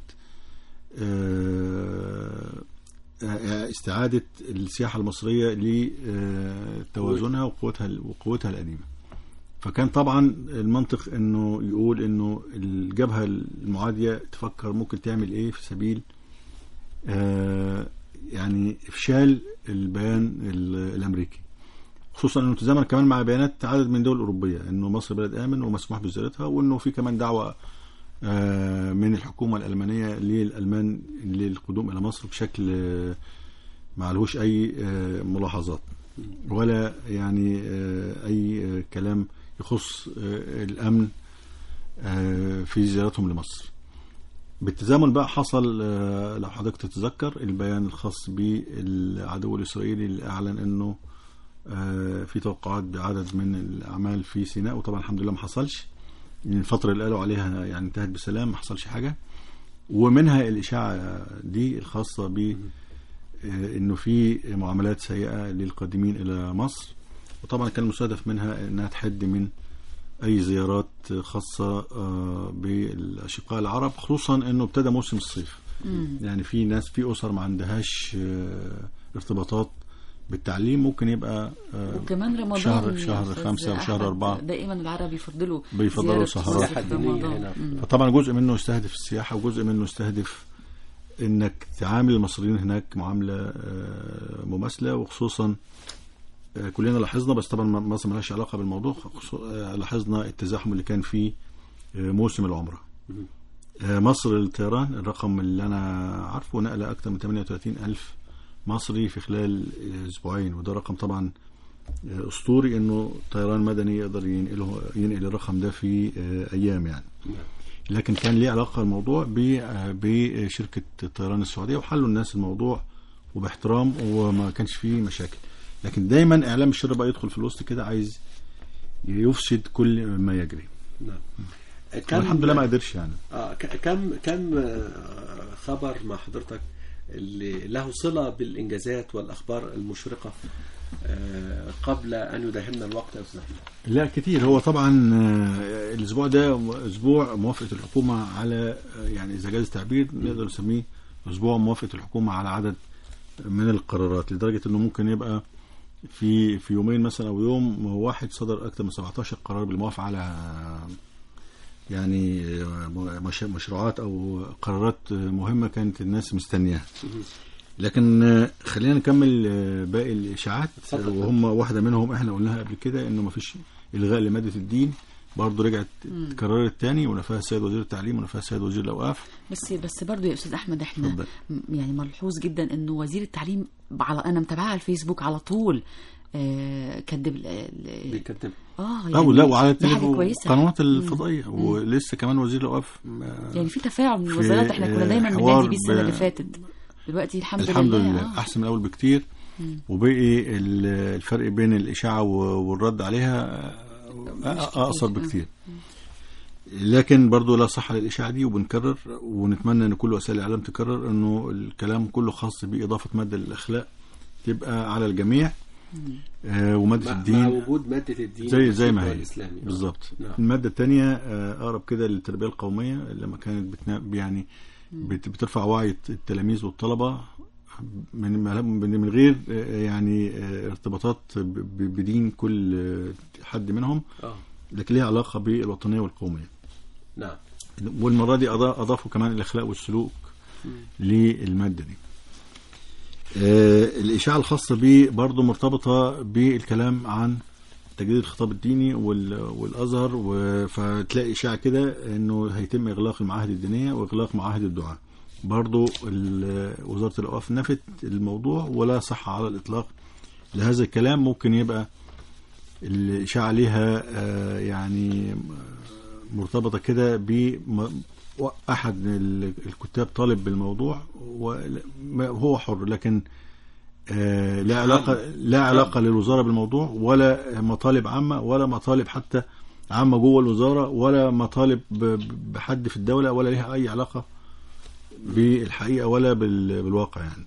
آه، آه، استعادة السياحة المصرية لتوازنها وقوتها وقوتها القديمة فكان طبعا المنطق انه يقول انه الجبهة المعادية تفكر ممكن تعمل ايه في سبيل آه، يعني افشال البيان ال- الامريكي خصوصا انه تزامن كمان مع بيانات عدد من الدول الاوروبيه انه مصر بلد امن ومسموح بزيارتها وانه في كمان دعوه آه، من الحكومه الالمانيه للالمان للقدوم الى مصر بشكل آه، معلهوش اي آه، ملاحظات ولا يعني آه، اي آه، كلام يخص آه، الامن آه، في زيارتهم لمصر بالتزامن بقى حصل آه، لو حضرتك تتذكر البيان الخاص بالعدو الاسرائيلي اللي اعلن انه آه، في توقعات بعدد من الاعمال في سيناء وطبعا الحمد لله ما حصلش يعني الفتره اللي قالوا عليها يعني انتهت بسلام ما حصلش حاجه ومنها الاشاعه دي الخاصه ب آه، انه في معاملات سيئه للقادمين الى مصر وطبعا كان المستهدف منها انها تحد من اي زيارات خاصه آه، بالاشقاء العرب خصوصا انه ابتدى موسم الصيف يعني في ناس في اسر ما عندهاش آه، ارتباطات بالتعليم ممكن يبقى آه، وكمان رمضان شهر- يا شهر أستاذ خمسة وشهر أحمد، أربعة. دائما العرب يفضلوا بيفضلوا زيارة سهرات. الصيف سياحة في دينية رمضان. هنا. مم. فطبعا جزء منه يستهدف السياحة وجزء منه يستهدف انك تعامل المصريين هناك معاملة آه، مماثلة وخصوصا آه، كلنا لاحظنا بس طبعا مصر ملهاش علاقة بالموضوع خصو- آه، لاحظنا التزاحم اللي كان فيه آه، موسم العمرة آه، مصر للطيران الرقم اللي انا عارفه نقل اكثر من 38 الف مصري في خلال آه، اسبوعين وده رقم طبعا آه، اسطوري انه طيران مدني يقدر ينقله ينقل الرقم ده في آه، ايام يعني لكن كان ليه علاقه الموضوع ب- آه، بشركه الطيران السعوديه وحلوا الناس الموضوع وباحترام وما كانش فيه مشاكل لكن دايما اعلام الشر بقى يدخل في الوسط كده عايز يفسد كل ما يجري نعم والحمد لله ما قدرش يعني آه ك- كم كم آه، خبر مع حضرتك اللي له صلة بالإنجازات والأخبار المشرقة آه، قبل ان يداهمنا الوقت يا استاذ احمد لا كتير هو طبعا آه، الاسبوع ده اسبوع موافقه الحكومه على آه، يعني اذا جاز التعبير نقدر نسميه اسبوع موافقه الحكومه على عدد من القرارات لدرجه انه ممكن يبقى في في يومين مثلا او يوم واحد صدر اكثر من 17 قرار بالموافقه على آه، يعني آه، مش- مشروعات او قرارات آه، مهمه كانت الناس مستنياها لكن آه، خلينا نكمل آه، باقي الاشاعات اتفضل. وهم واحده منهم احنا قلناها قبل كده انه ما فيش الغاء لماده الدين برضه رجعت اتكررت تاني ونفاها السيد وزير التعليم ونفاها السيد وزير الاوقاف بس بس برضه يا استاذ احمد احنا اتفضل. م- يعني ملحوظ جدا انه وزير التعليم على انا متابعه على الفيسبوك على طول آه كدب ال- ال- بيكتب اه يعني او لا وعلى دي حاجه كويسه القنوات الفضائيه ولسه كمان وزير الاوقاف آه، يعني في تفاعل من في، الوزارات احنا كنا آه، دايما حوار بننادي بيه السنه ب- اللي فاتت دلوقتي الحمد, الحمد لله, لله آه. احسن من الاول بكتير وبقي ال- الفرق بين الاشاعه و- والرد عليها آه، كتير. اقصر آه. بكتير لكن برضو لا صحة للإشاعة دي وبنكرر ونتمنى أن كل وسائل الإعلام تكرر أنه الكلام كله خاص بإضافة مادة للأخلاق تبقى على الجميع آه ومادة مع, مع الدين وجود ماده الدين زي زي ما هي الاسلامي آه. بالظبط نعم. المادة الثانية آه أقرب كده للتربية القومية لما كانت بتنا... يعني بت... بترفع وعي التلاميذ والطلبة من من من غير آه، يعني آه، ارتباطات ب... ب- بدين كل آه، حد منهم اه لكن ليها علاقة بالوطنية والقومية نعم والمرة دي أضا- أضافوا كمان الأخلاق والسلوك للمادة دي آه، الإشاعة الخاصة بيه برضو مرتبطة بالكلام عن تجديد الخطاب الديني وال- والأزهر و- فتلاقي إشاعة كده إنه هيتم إغلاق المعاهد الدينية وإغلاق معاهد الدعاء برضو ال- وزارة الأوقاف نفت الموضوع ولا صح على الإطلاق لهذا الكلام ممكن يبقى الإشاعة ليها آه، يعني مرتبطة كده ب أحد ال- الكتاب طالب بالموضوع وهو حر لكن آه، لا علاقة لا علاقة للوزارة بالموضوع ولا مطالب عامة ولا مطالب حتى عامة جوه الوزارة ولا مطالب ب- بحد في الدولة ولا لها أي علاقة بالحقيقة ولا بال- بالواقع يعني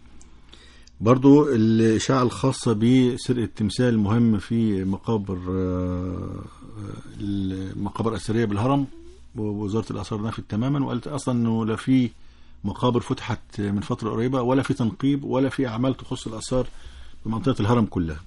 برضو الإشاعة الخاصة بسرقة تمثال مهم في مقابر آه، آه، المقابر الأثرية بالهرم ووزارة الآثار نفت تماما وقالت أصلا أنه لا في مقابر فتحت من فترة قريبة ولا في تنقيب ولا في أعمال تخص الآثار بمنطقة الهرم كلها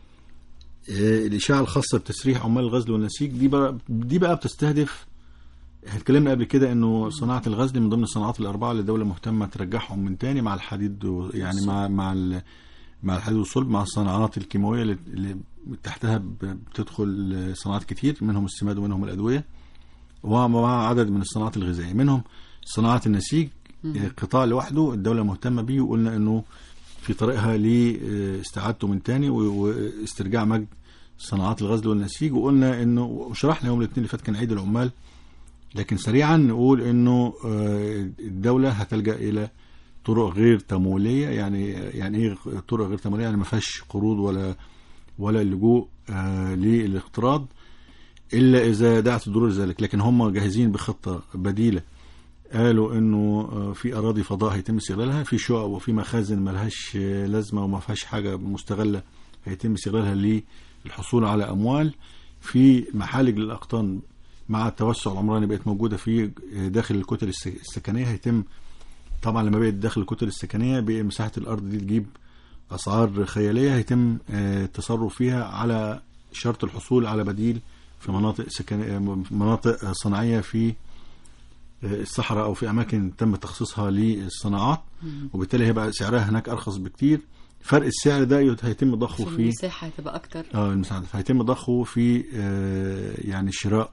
آه، الإشاعة الخاصة بتسريح عمال الغزل والنسيج دي بقى دي بقى بتستهدف احنا اتكلمنا قبل كده انه صناعه الغزل من ضمن الصناعات الاربعه اللي الدوله مهتمه ترجعهم من تاني مع الحديد و- يعني مع مع ال- مع الحديد والصلب مع الصناعات الكيماويه اللي- اللي تحتها ب- بتدخل صناعات كتير منهم السماد ومنهم الادويه ومع عدد من الصناعات الغذائيه منهم صناعه النسيج قطاع لوحده الدوله مهتمه بيه وقلنا انه في طريقها لاستعادته من تاني و- واسترجاع مجد صناعات الغزل والنسيج وقلنا انه وشرحنا يوم الاثنين اللي فات كان عيد العمال لكن سريعا نقول انه آه، الدوله هتلجا الى طرق غير تمويليه يعني يعني ايه طرق غير تمويليه يعني ما فيهاش قروض ولا ولا اللجوء آه، للاقتراض الا اذا دعت الضروره ذلك لكن هم جاهزين بخطه بديله قالوا انه آه، في اراضي فضاء هيتم استغلالها في شقق وفي مخازن ملهاش آه، لازمه وما فيهاش حاجه مستغله هيتم استغلالها للحصول على اموال في محالج للاقطان مع التوسع العمراني بقت موجوده في داخل الكتل الس- السكنيه هيتم طبعا لما بقت داخل الكتل السكنيه بقى مساحه الارض دي تجيب اسعار خياليه هيتم آه، التصرف فيها على شرط الحصول على بديل في مناطق سكنيه مناطق صناعيه في آه، الصحراء او في اماكن تم تخصيصها للصناعات وبالتالي هيبقى سعرها هناك ارخص بكتير فرق السعر ده يت- هيتم ضخه عشان في المساحه هتبقى اكتر اه المساعدة فهيتم ضخه في آه يعني شراء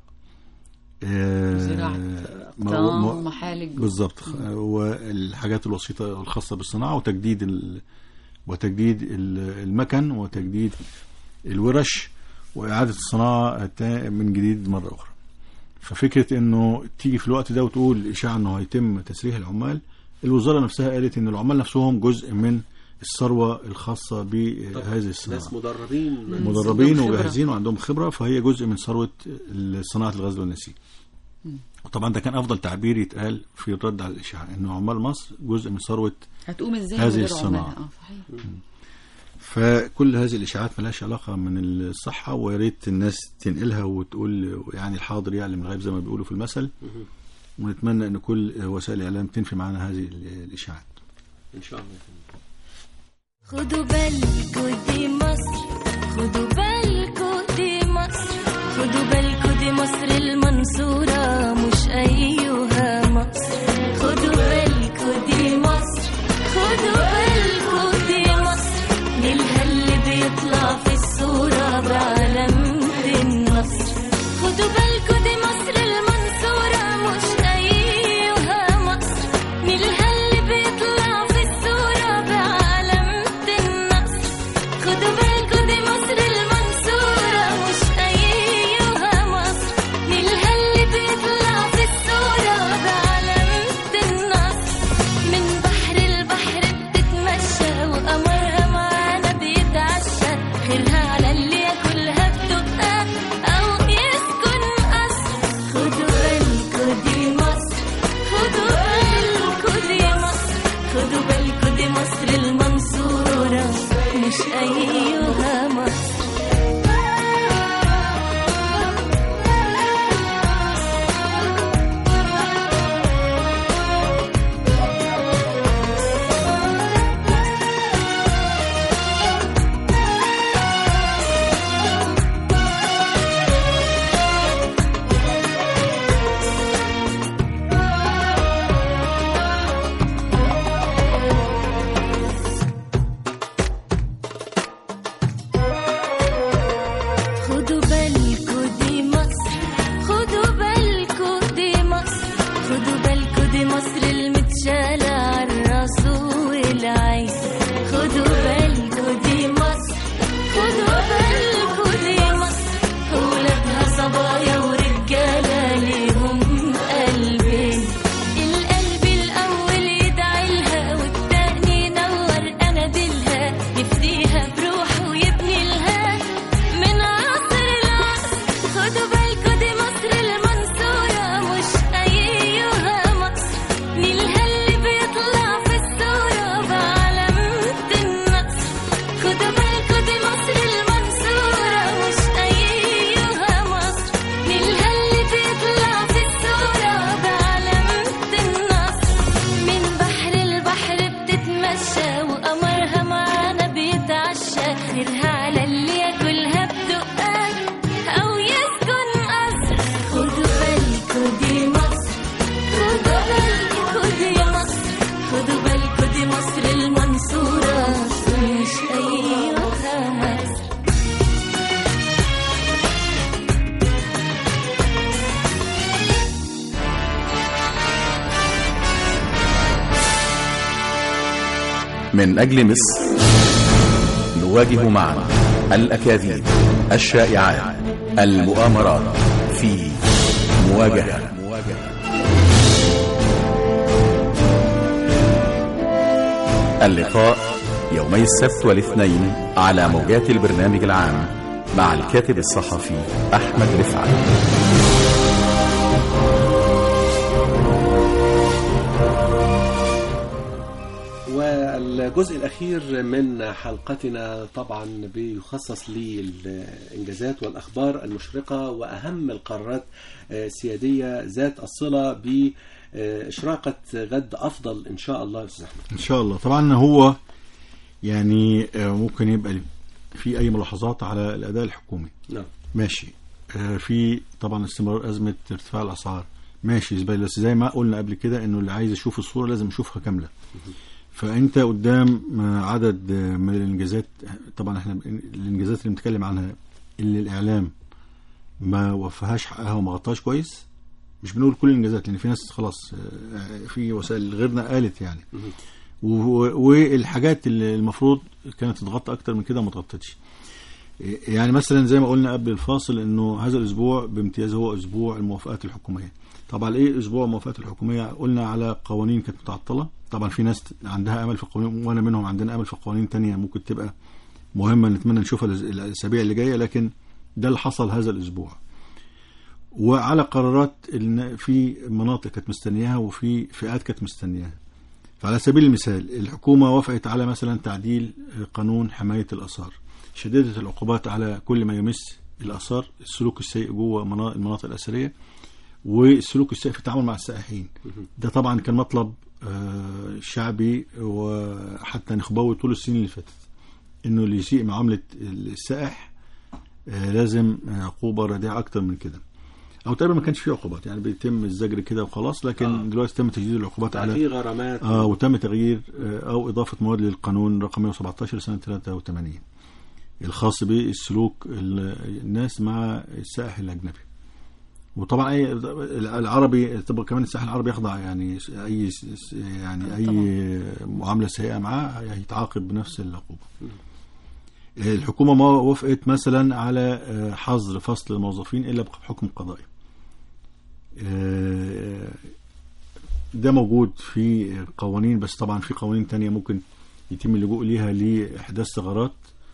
آه زراعة مو- أقطان مو- ومحالج بالظبط آه، والحاجات الوسيطة الخاصة بالصناعة وتجديد ال... وتجديد ال- المكن وتجديد الورش وإعادة الصناعة التا- من جديد مرة أخرى ففكرة إنه تيجي في الوقت ده وتقول إشاعة إنه هيتم تسريح العمال الوزارة نفسها قالت إن العمال نفسهم جزء من الثروة الخاصة بهذه الصناعة ناس مدربين مدربين عندهم خبرة. وجاهزين وعندهم خبره فهي جزء من ثروه صناعه الغزل والنسيج. وطبعا ده كان افضل تعبير يتقال في الرد على الاشاعه انه عمال مصر جزء من ثروه هتقوم ازاي هذه من غير الصناعة. عمالة؟ اه صحيح فكل هذه الاشاعات ملهاش علاقه من الصحه ويا ريت الناس تنقلها وتقول يعني الحاضر يعلم الغيب زي ما بيقولوا في المثل ونتمنى ان كل وسائل الاعلام تنفي معنا هذه الاشاعات ان شاء الله خدوا بالكوا دي مصر خدوا بالكوا دي مصر خدوا بالكوا دي مصر المنصورة مش أيها مصر خدوا بالكوا دي مصر خدوا بالكوا دي مصر نيلها اللي بيطلع في الصورة بعلامة النصر خدوا بالكوا دي مصر المنصورة مش أيها مصر نيلها اللي بيطلع في الصورة بعلامة النصر خدوا بالكوا دي مصر المنصورة مش أيها مصر نيلها اللي بيطلع في الصورة بعلامة النصر من بحر البحر بتتمشى وقمرها معانا بيتعشى خيرها على اللي ياكلها بدقة أو يسكن قصر خدوا بالكوا دي مصر خدوا بالكوا دي مصر خدوا بالكوا دي مصر المنصورة مش أيها مصر خدوا بالكوا دي مصر خدوا بالكوا دي مصر خدوا بالكوا دي مصر المتشالة عالراس والعين خدوا بالكوا دي مصر خدوا بالكوا دي مصر ولادها صبايا ورجالة ليهم قلبين القلب الأول يدعي لها والتاني ينور أناديلها يفديها بروحه ويبني لها من عصر العصر خدوا بالكوا دي مصر المنصورة مش أيها مصر نيلها اللي بيطلع في الصورة بعلامة النصر خدوا بالكوا دي مصر المنصورة مش أيها مصر نيلها اللي بيطلع في الصورة بعلامة النصر من بحر البحر بتتمشى وقمرها معانا بيتعشى خيرها على اللي ياكلها بدقة أو يسكن قصر خدوا بالكوا دي مصر خدوا بالكوا دي مصر خدوا بالكوا دي مصر المنصورة مش أيها مصر من أجل مصر نواجه معا الأكاذيب الشائعات المؤامرات في مواجهة اللقاء يومي السبت والاثنين على موجات البرنامج العام مع الكاتب الصحفي أحمد رفعت والجزء الأخير من حلقتنا طبعا بيخصص للإنجازات والأخبار المشرقة وأهم القرارات آه، السيادية ذات الصلة بإشراقة غد أفضل إن شاء الله يا أستاذ أحمد ان شاء الله طبعا هو يعني آه، ممكن يبقى في اي ملاحظات على الاداء الحكومي نعم ماشي آه، في طبعا استمرار ازمه ارتفاع الاسعار ماشي زي بس زي ما قلنا قبل كده انه اللي عايز يشوف الصوره لازم يشوفها كامله فانت قدام آه، عدد آه، من الانجازات طبعا احنا الانجازات اللي بنتكلم عنها اللي الاعلام ما وفاهاش حقها وما غطاش كويس مش بنقول كل الانجازات لان في ناس خلاص آه، في وسائل غيرنا قالت يعني و- والحاجات اللي المفروض كانت تتغطى اكتر من كده ما اتغطتش يعني مثلا زي ما قلنا قبل الفاصل انه هذا الاسبوع بامتياز هو اسبوع الموافقات الحكوميه طبعا ايه اسبوع الموافقات الحكوميه قلنا على قوانين كانت متعطله طبعا في ناس عندها امل في قوانين وانا منهم عندنا امل في قوانين تانية ممكن تبقى مهمه نتمنى نشوفها الأس- الاسابيع اللي جايه لكن ده اللي حصل هذا الاسبوع وعلى قرارات إن في مناطق كانت مستنياها وفي فئات كانت مستنياها فعلى سبيل المثال الحكومة وافقت على مثلا تعديل قانون حماية الآثار شددت العقوبات على كل ما يمس الآثار السلوك السيء جوه منا- المناطق الأثرية والسلوك السيء في التعامل مع السائحين ده طبعا كان مطلب آه، شعبي وحتى نخبوي طول السنين اللي فاتت انه اللي يسيء معاملة السائح آه، لازم عقوبة رديئة أكتر من كده أو تقريبا ما كانش فيه عقوبات يعني بيتم الزجر كده وخلاص لكن آه. دلوقتي تم تجديد العقوبات على في غرامات آه وتم تغيير آه أو إضافة مواد للقانون رقم 117 سنة 83 الخاص بالسلوك ال- الناس مع السائح الأجنبي وطبعا أي العربي طبعا كمان السائح العربي يخضع يعني أي يعني أي معاملة سيئة معاه هيتعاقب بنفس العقوبة الحكومة ما وافقت مثلا على آه، حظر فصل الموظفين إلا بحكم قضائي آه، ده موجود في قوانين بس طبعا في قوانين تانية ممكن يتم اللجوء ليها لإحداث ثغرات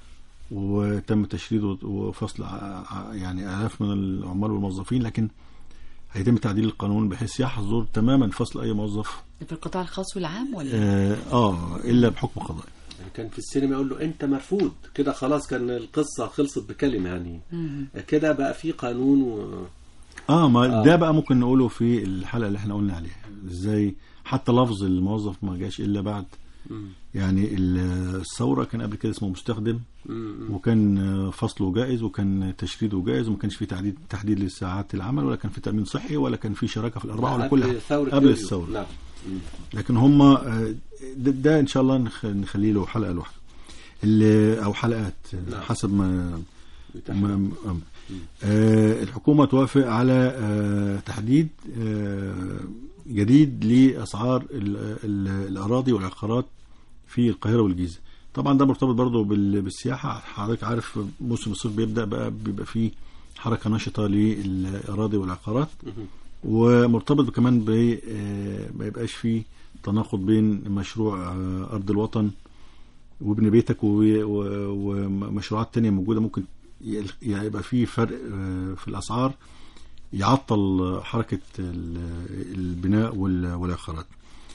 وتم تشريد وفصل ع- ع- يعني آلاف من العمال والموظفين لكن هيتم تعديل القانون بحيث يحظر تماما فصل أي موظف في القطاع الخاص والعام ولا آه, آه إلا بحكم قضائي يعني كان في السينما يقول له انت مرفوض كده خلاص كان القصه خلصت بكلمه يعني كده بقى في قانون و... اه ما آه. ده بقى ممكن نقوله في الحلقه اللي احنا قلنا عليها ازاي حتى لفظ الموظف ما جاش الا بعد مم. يعني ال- الثوره كان قبل كده اسمه مستخدم مم. وكان آه، فصله جائز وكان تشريده جائز وما كانش في تحديد تحديد لساعات العمل ولا كان في تامين صحي ولا كان في شراكه في الارباح ولا كل قبل حاجه ثورة قبل يوليو. الثوره نعم مم. لكن هم آه، ده, ده ان شاء الله نخ- نخليه له حلقه لوحده اللي- او حلقات نعم. حسب ما يتاح. ما- آه. آه، الحكومة توافق على آه، تحديد آه، جديد لأسعار ال- ال- الأراضي والعقارات في القاهرة والجيزة طبعا ده مرتبط برضه بال- بالسياحة حضرتك عارف موسم الصيف بيبدأ بقى بيبقى فيه حركة نشطة للأراضي والعقارات مهم. ومرتبط كمان ب آه، ما يبقاش فيه تناقض بين مشروع آه، أرض الوطن وابن بيتك و- و- ومشروعات تانية موجودة ممكن ي- يبقى في فرق آه، في الأسعار يعطل حركة ال- البناء وال- والعقارات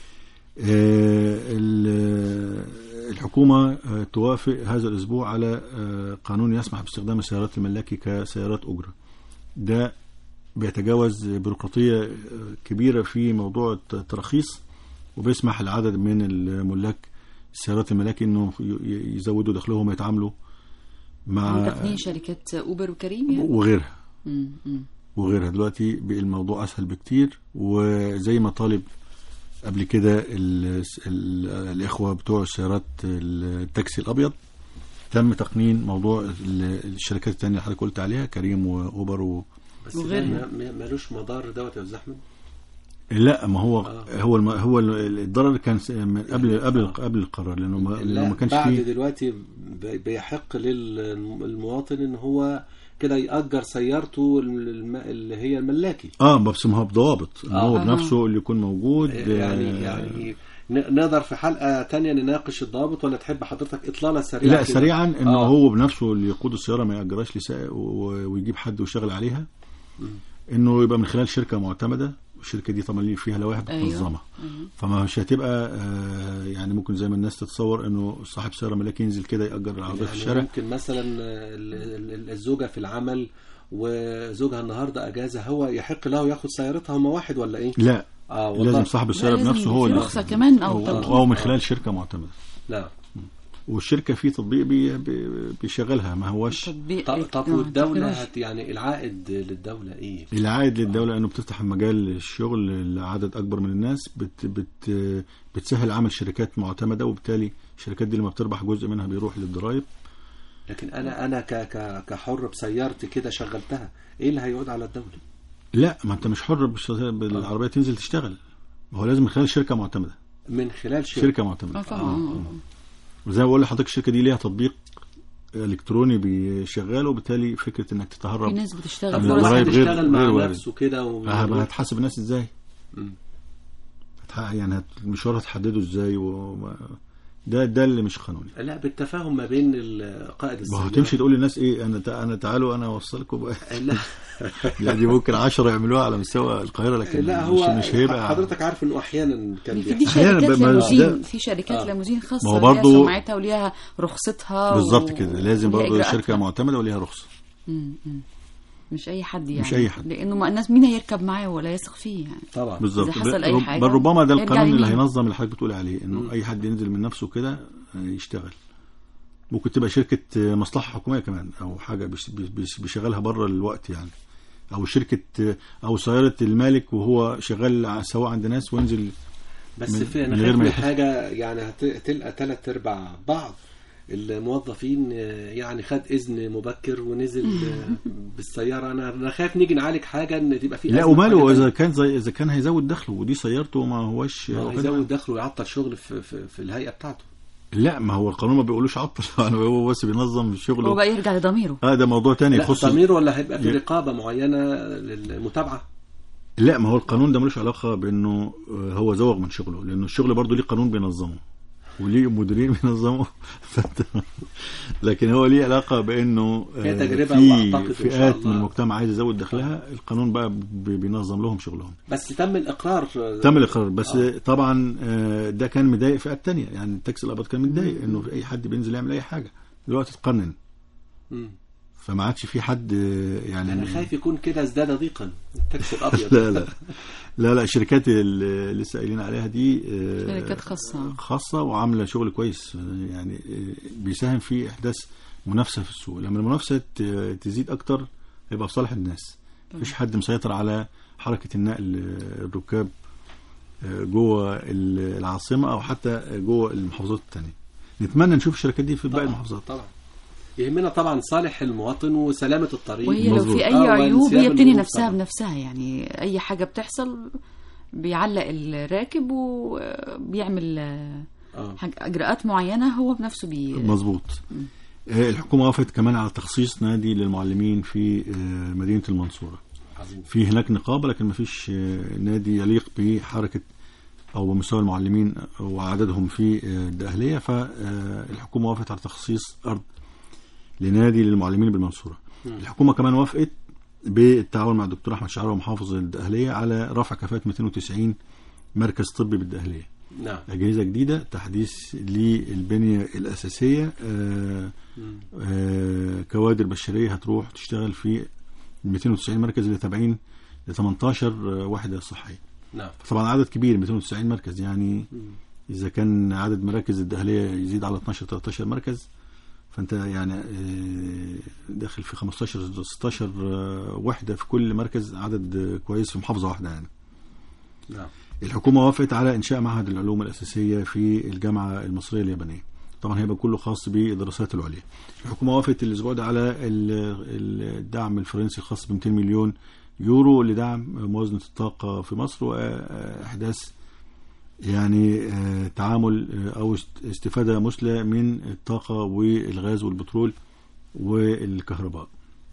آه، ال- الحكومة آه، توافق هذا الأسبوع على آه، قانون يسمح باستخدام السيارات الملاكي كسيارات أجرة ده بيتجاوز بيروقراطية آه، كبيرة في موضوع التراخيص وبيسمح لعدد من الملاك السيارات الملاكي انهم ي- يزودوا دخلهم ويتعاملوا مع تقنين شركات اوبر وكريم يعني وغيرها مم. مم. وغيرها دلوقتي بقى الموضوع اسهل بكتير وزي ما طالب قبل كده ال- ال- الاخوه بتوع السيارات التاكسي الابيض تم تقنين موضوع ال- الشركات التانية اللي حضرتك قلت عليها كريم واوبر و... بس ده وغيرها. ما- ما- ملوش مضار دوت يا استاذ احمد لا ما هو آه. هو الم... هو ال- الضرر كان س- من قبل قبل قبل القرار لانه ما, لأنه لا ما كانش بعد فيه دلوقتي بي- بيحق للمواطن ان هو كده يأجر سيارته الم- اللي هي الملاكي اه بس ما هو بضوابط ان آه. هو آه. بنفسه اللي يكون موجود يعني آه، يعني ن- نقدر في حلقة تانية نناقش الضابط ولا تحب حضرتك إطلالة سريعة لا كده؟ سريعا انه آه. هو بنفسه اللي يقود السياره ما ياجرهاش لسائق و- ويجيب حد ويشتغل عليها انه يبقى من خلال شركه معتمده والشركه دي طبعا ليه فيها لوائح أيوة. منظمه فما مش هتبقى آه، يعني ممكن زي ما الناس تتصور انه صاحب سياره ملاكي ينزل كده ياجر العربيه في يعني الشارع ممكن مثلا ال- ال- الزوجة في العمل وزوجها النهارده اجازه هو يحق له ياخد سيارتها هم واحد ولا ايه؟ لا اه والله لازم صاحب السياره لازم بنفسه هو في اللي رخصة كمان أو أو- توكيل. او من خلال شركه معتمده لا والشركه في تطبيق بي بي بيشغلها ما هوش تطبيق طب, طب آه، والدولة تكنولوجيا. هت يعني العائد للدولة ايه؟ العائد للدولة انه بتفتح مجال الشغل لعدد اكبر من الناس بت بت بتسهل عمل شركات معتمدة وبالتالي الشركات دي لما بتربح جزء منها بيروح للضرائب لكن انا انا ك ك كحر بسيارتي كده شغلتها ايه اللي هيعود على الدولة؟ لا ما انت مش حر بالش- بالعربية تنزل تشتغل ما هو لازم من خلال شركة معتمدة من خلال شركة, شركة اه معتمدة طبعا وزي ما بقول لحضرتك الشركة دي ليها تطبيق الكتروني بيشغل وبالتالي فكرة انك في تتهرب ناس بتشتغل طب من لو فرص الضرايب واحد غير- يشتغل مع غير وارد. نفسه كده و... هب- هتحاسب الناس ازاي؟ مم. هتح- يعني هت- المشوار هتحدده ازاي و... ده ده اللي مش قانوني لا بالتفاهم ما بين ال- قائد ما السيارة هو تمشي تقول للناس ايه انا تع- انا تعالوا انا اوصلكم بقى لا يعني ممكن 10 يعملوها على مستوى القاهره لكن لا هو مش, مش هيبقى حضرتك عارف انه احيانا كان في دي بيحصل أحياناً شركات ب- ما- ليموزين ده- في شركات آه. ليموزين خاصه ما هو ليها برضو- سمعتها وليها رخصتها بالظبط و- كده لازم وليها برضه إجراءاتها. شركه معتمده وليها رخصه مم، مم. مش اي حد يعني مش أي حد. لانه ما الناس مين هيركب معاه ولا يثق فيه يعني طبعا بالظبط إذا حصل ب- أي رب- حاجة بل ربما ده يرجع القانون اللي لمين؟ هينظم اللي حضرتك بتقول عليه انه اي حد ينزل من نفسه كده آه، يشتغل ممكن تبقى شركه آه، مصلحه حكوميه كمان او حاجه بيش- بيش- بيشغلها بره الوقت يعني او شركه آه، او سياره المالك وهو شغال ع- سواء عند ناس وينزل بس من- في انا من غير خايف ما من يحس. حاجه يعني هت- هتلقى ثلاث ارباع بعض الموظفين آه، يعني خد اذن مبكر ونزل آه، بالسياره انا انا خايف نيجي نعالج حاجه ان تبقى في لا أزمة وماله حاجة اذا كان زي اذا كان هيزود دخله ودي سيارته ما هوش تانية. ما هو واخدها. يزود دخله ويعطل شغل في, في, في الهيئه بتاعته لا ما هو القانون ما بيقولوش عطل هو بس بينظم هو شغله بقى يرجع لضميره اه ده موضوع تاني لا يخص ضمير ولا هيبقى في ي- رقابه معينه للمتابعه لا ما هو القانون ده ملوش علاقه بانه آه، هو زوغ من شغله لانه الشغل برضه ليه قانون بينظمه وليه مديرين بينظموا فأنت- لكن هو ليه علاقه بانه آه، هي تجربة في وأعتقد إن شاء فئات الله- من المجتمع عايز يزود دخلها القانون بقى بي- بينظم لهم شغلهم بس تم الاقرار آه، تم الاقرار بس آه. طبعا آه، ده كان مضايق فئات تانية يعني التاكسي الابيض كان متضايق انه في اي حد بينزل يعمل اي حاجه دلوقتي اتقنن مم. فما عادش في حد آه، يعني انا خايف يكون كده ازداد ضيقا التاكسي الابيض لا لا لا لا الشركات اللي لسه قايلين عليها دي آه، شركات خاصة. خاصة وعاملة شغل كويس آه، يعني آه، بيساهم في إحداث منافسة في السوق لما المنافسة ت- تزيد أكتر هيبقى في صالح الناس مفيش حد مسيطر على حركة النقل آه، الركاب آه، جوه ال- العاصمة أو حتى جوه المحافظات التانية نتمنى نشوف الشركات دي في باقي طبعا المحافظات طبعا يهمنا طبعا صالح المواطن وسلامه الطريق وهي لو مظبوط. في اي آه، عيوب وانسياب هي بتنهي الأمور نفسها طبعاً. بنفسها يعني اي حاجه بتحصل بيعلق الراكب وبيعمل آه، اه حاجة اجراءات معينه هو بنفسه بي مظبوط آه، الحكومة وافقت كمان على تخصيص نادي للمعلمين في آه، مدينة المنصورة عظيم في هناك نقابة لكن ما فيش نادي يليق بحركة أو بمستوى المعلمين وعددهم في آه، الدقهلية فالحكومة وافقت على تخصيص أرض لنادي للمعلمين بالمنصورة الحكومة كمان وافقت بالتعاون مع الدكتور أحمد شعراوي محافظ الدقهلية على رفع كفاءة 290 مركز طبي بالدقهلية نعم أجهزة جديدة تحديث للبنية الأساسية آه، آه، كوادر بشرية هتروح تشتغل في 290 مركز اللي تابعين ل 18 وحدة صحية نعم طبعا عدد كبير 290 مركز يعني إذا كان عدد مراكز الداخلية يزيد على 12 13 مركز فأنت يعني آه، داخل في 15 16 آه، وحدة في كل مركز عدد آه، كويس في محافظة واحدة يعني نعم الحكومة وافقت على إنشاء معهد العلوم الأساسية في الجامعة المصرية اليابانية طبعا هيبقى كله خاص بالدراسات العليا الحكومة وافقت الأسبوع ده على ال- ال- الدعم الفرنسي الخاص ب 200 مليون يورو لدعم موازنة الطاقة في مصر وإحداث يعني آه، تعامل آه، أو است- استفادة مثلى من الطاقة والغاز والبترول والكهرباء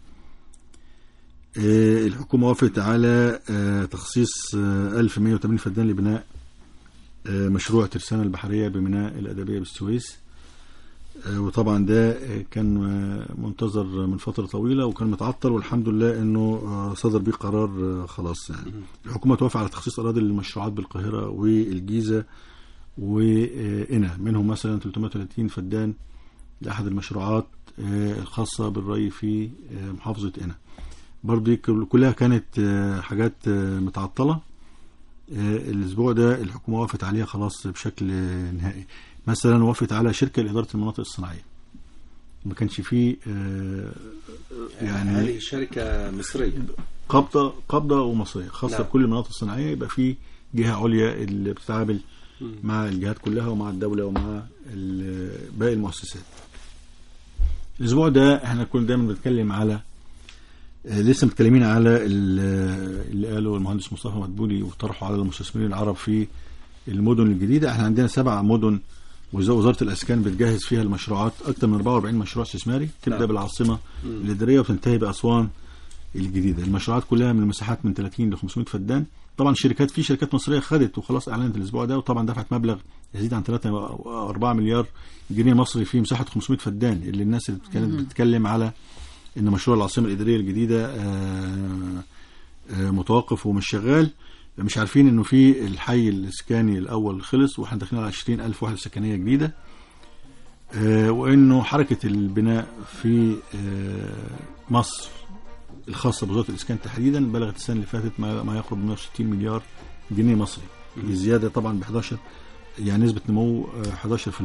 آه، الحكومة وافقت على آه، تخصيص آه، 1180 فدان لبناء آه، مشروع ترسانة البحرية بميناء الأدبية بالسويس آه، وطبعا ده آه، كان آه، منتظر من فترة طويلة وكان متعطل والحمد لله انه آه، صدر بيه قرار آه، خلاص يعني الحكومة توافق على تخصيص أراضي للمشروعات بالقاهرة والجيزة وقنا منهم مثلا 330 فدان لأحد المشروعات آه، الخاصة بالري في آه، محافظة قنا برضه دي كل- كلها كانت آه، حاجات آه، متعطلة آه، الأسبوع ده الحكومة وافت عليها خلاص بشكل آه، نهائي مثلا وافت على شركة لإدارة المناطق الصناعية ما كانش فيه آه، يعني يعني هذه شركه مصريه قبضة قبضة ومصرية خاصة نعم. بكل المناطق الصناعية يبقى في جهة عليا اللي بتتعامل مع الجهات كلها ومع الدولة ومع ال- باقي المؤسسات الأسبوع ده احنا كنا دايما بنتكلم على آه، لسه متكلمين على ال- اللي قاله المهندس مصطفى مدبولي وطرحه على المستثمرين العرب في المدن الجديدة احنا عندنا سبع مدن وز- وزارة الأسكان بتجهز فيها المشروعات أكثر من 44 مشروع استثماري تبدأ نعم. بالعاصمة الإدارية وتنتهي بأسوان الجديدة المشروعات كلها من مساحات من 30 ل 500 فدان طبعا شركات في شركات مصريه خدت وخلاص اعلنت الاسبوع ده وطبعا دفعت مبلغ يزيد عن 3 او 4 مليار جنيه مصري في مساحه 500 فدان اللي الناس اللي كانت بتتكلم على ان مشروع العاصمه الاداريه الجديده آه، آه، متوقف ومش شغال مش عارفين انه في الحي الاسكاني الاول خلص واحنا داخلين على 20000 وحده سكنيه جديده آه، وانه حركه البناء في آه، مصر الخاصه بوزاره الاسكان تحديدا بلغت السنه اللي فاتت ما ما يقرب من 160 مليار جنيه مصري بزياده طبعا ب 11 يعني نسبه نمو آه، 11%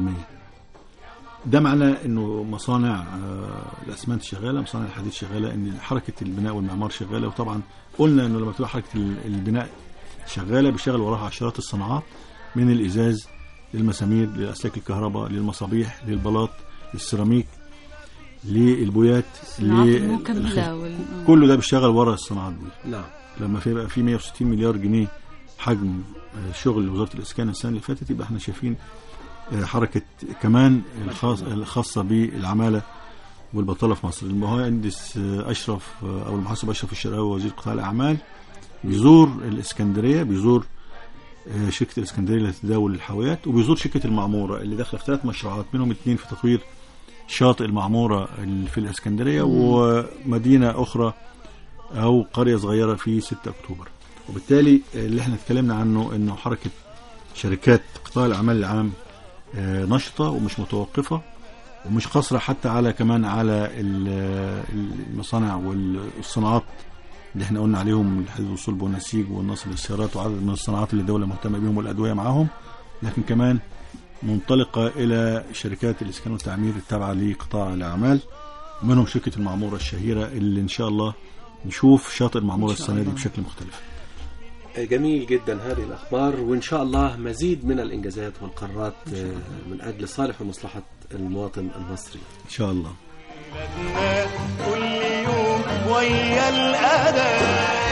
ده معناه انه مصانع آه، الاسمنت شغاله مصانع الحديد شغاله ان حركه البناء والمعمار شغاله وطبعا قلنا انه لما تبقى حركه ال- البناء شغاله بيشتغل وراها عشرات الصناعات من الازاز للمسامير لاسلاك الكهرباء للمصابيح للبلاط للسيراميك للبويات صناعات ل- المكملة وال... كله ده بيشتغل ورا الصناعات دي نعم لما في بقى في 160 مليار جنيه حجم آه، شغل وزاره الاسكان السنه اللي فاتت يبقى احنا شايفين آه، حركه كمان الخاص الخاصه بالعماله والبطاله في مصر المهندس آه، اشرف آه، او المحاسب اشرف الشرقاوي وزير قطاع الاعمال بيزور الاسكندريه بيزور آه، شركه الاسكندريه لتداول الحاويات وبيزور شركه المعموره اللي داخله في ثلاث مشروعات منهم اثنين في تطوير شاطئ المعموره اللي في الاسكندريه ومدينه اخرى او قريه صغيره في 6 اكتوبر وبالتالي اللي احنا اتكلمنا عنه انه حركه شركات قطاع الاعمال العام آه، نشطه ومش متوقفه ومش قاصره حتى على كمان على ال- المصانع والصناعات اللي احنا قلنا عليهم الحديد والصلب والنسيج والنصر للسيارات وعدد من الصناعات اللي الدوله مهتمه بيهم والادويه معاهم لكن كمان منطلقه الى شركات الاسكان والتعمير التابعه لقطاع الاعمال منهم شركه المعموره الشهيره اللي ان شاء الله نشوف شاطئ المعموره إن شاء السنه دي الله. بشكل مختلف جميل جدا هذه الأخبار وإن شاء الله مزيد من الإنجازات والقرارات آه، من أجل صالح ومصلحة المواطن المصري ان شاء الله كل يوم ويا الأذى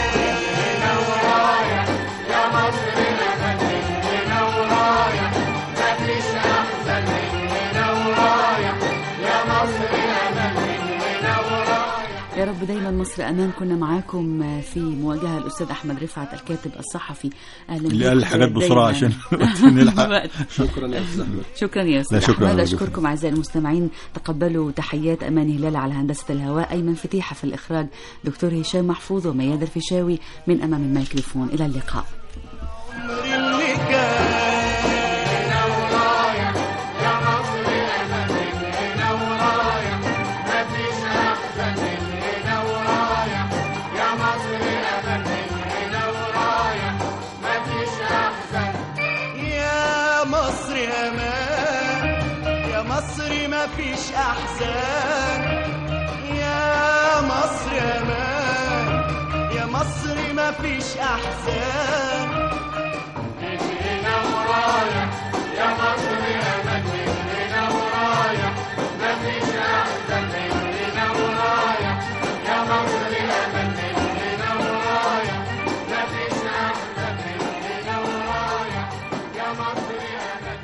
يا رب دايما مصر امان كنا معاكم في مواجهه الاستاذ احمد رفعت الكاتب الصحفي اهلا اللي بيك قال الحاجات بسرعه دايماً. عشان نلحق الوقت. شكرا يا أستاذ أحمد شكرا يا استاذ لا، شكراً احمد على اشكركم اعزائي المستمعين تقبلوا تحيات امان هلال على هندسه الهواء ايمن فتيحه في الاخراج دكتور هشام محفوظ ومياد الفيشاوي من امام الميكروفون الى اللقاء اللي كان يا مصر امان يا مصر ما فيش احزان يا مصر امان يا مصر ما فيش احزان يا مصر يا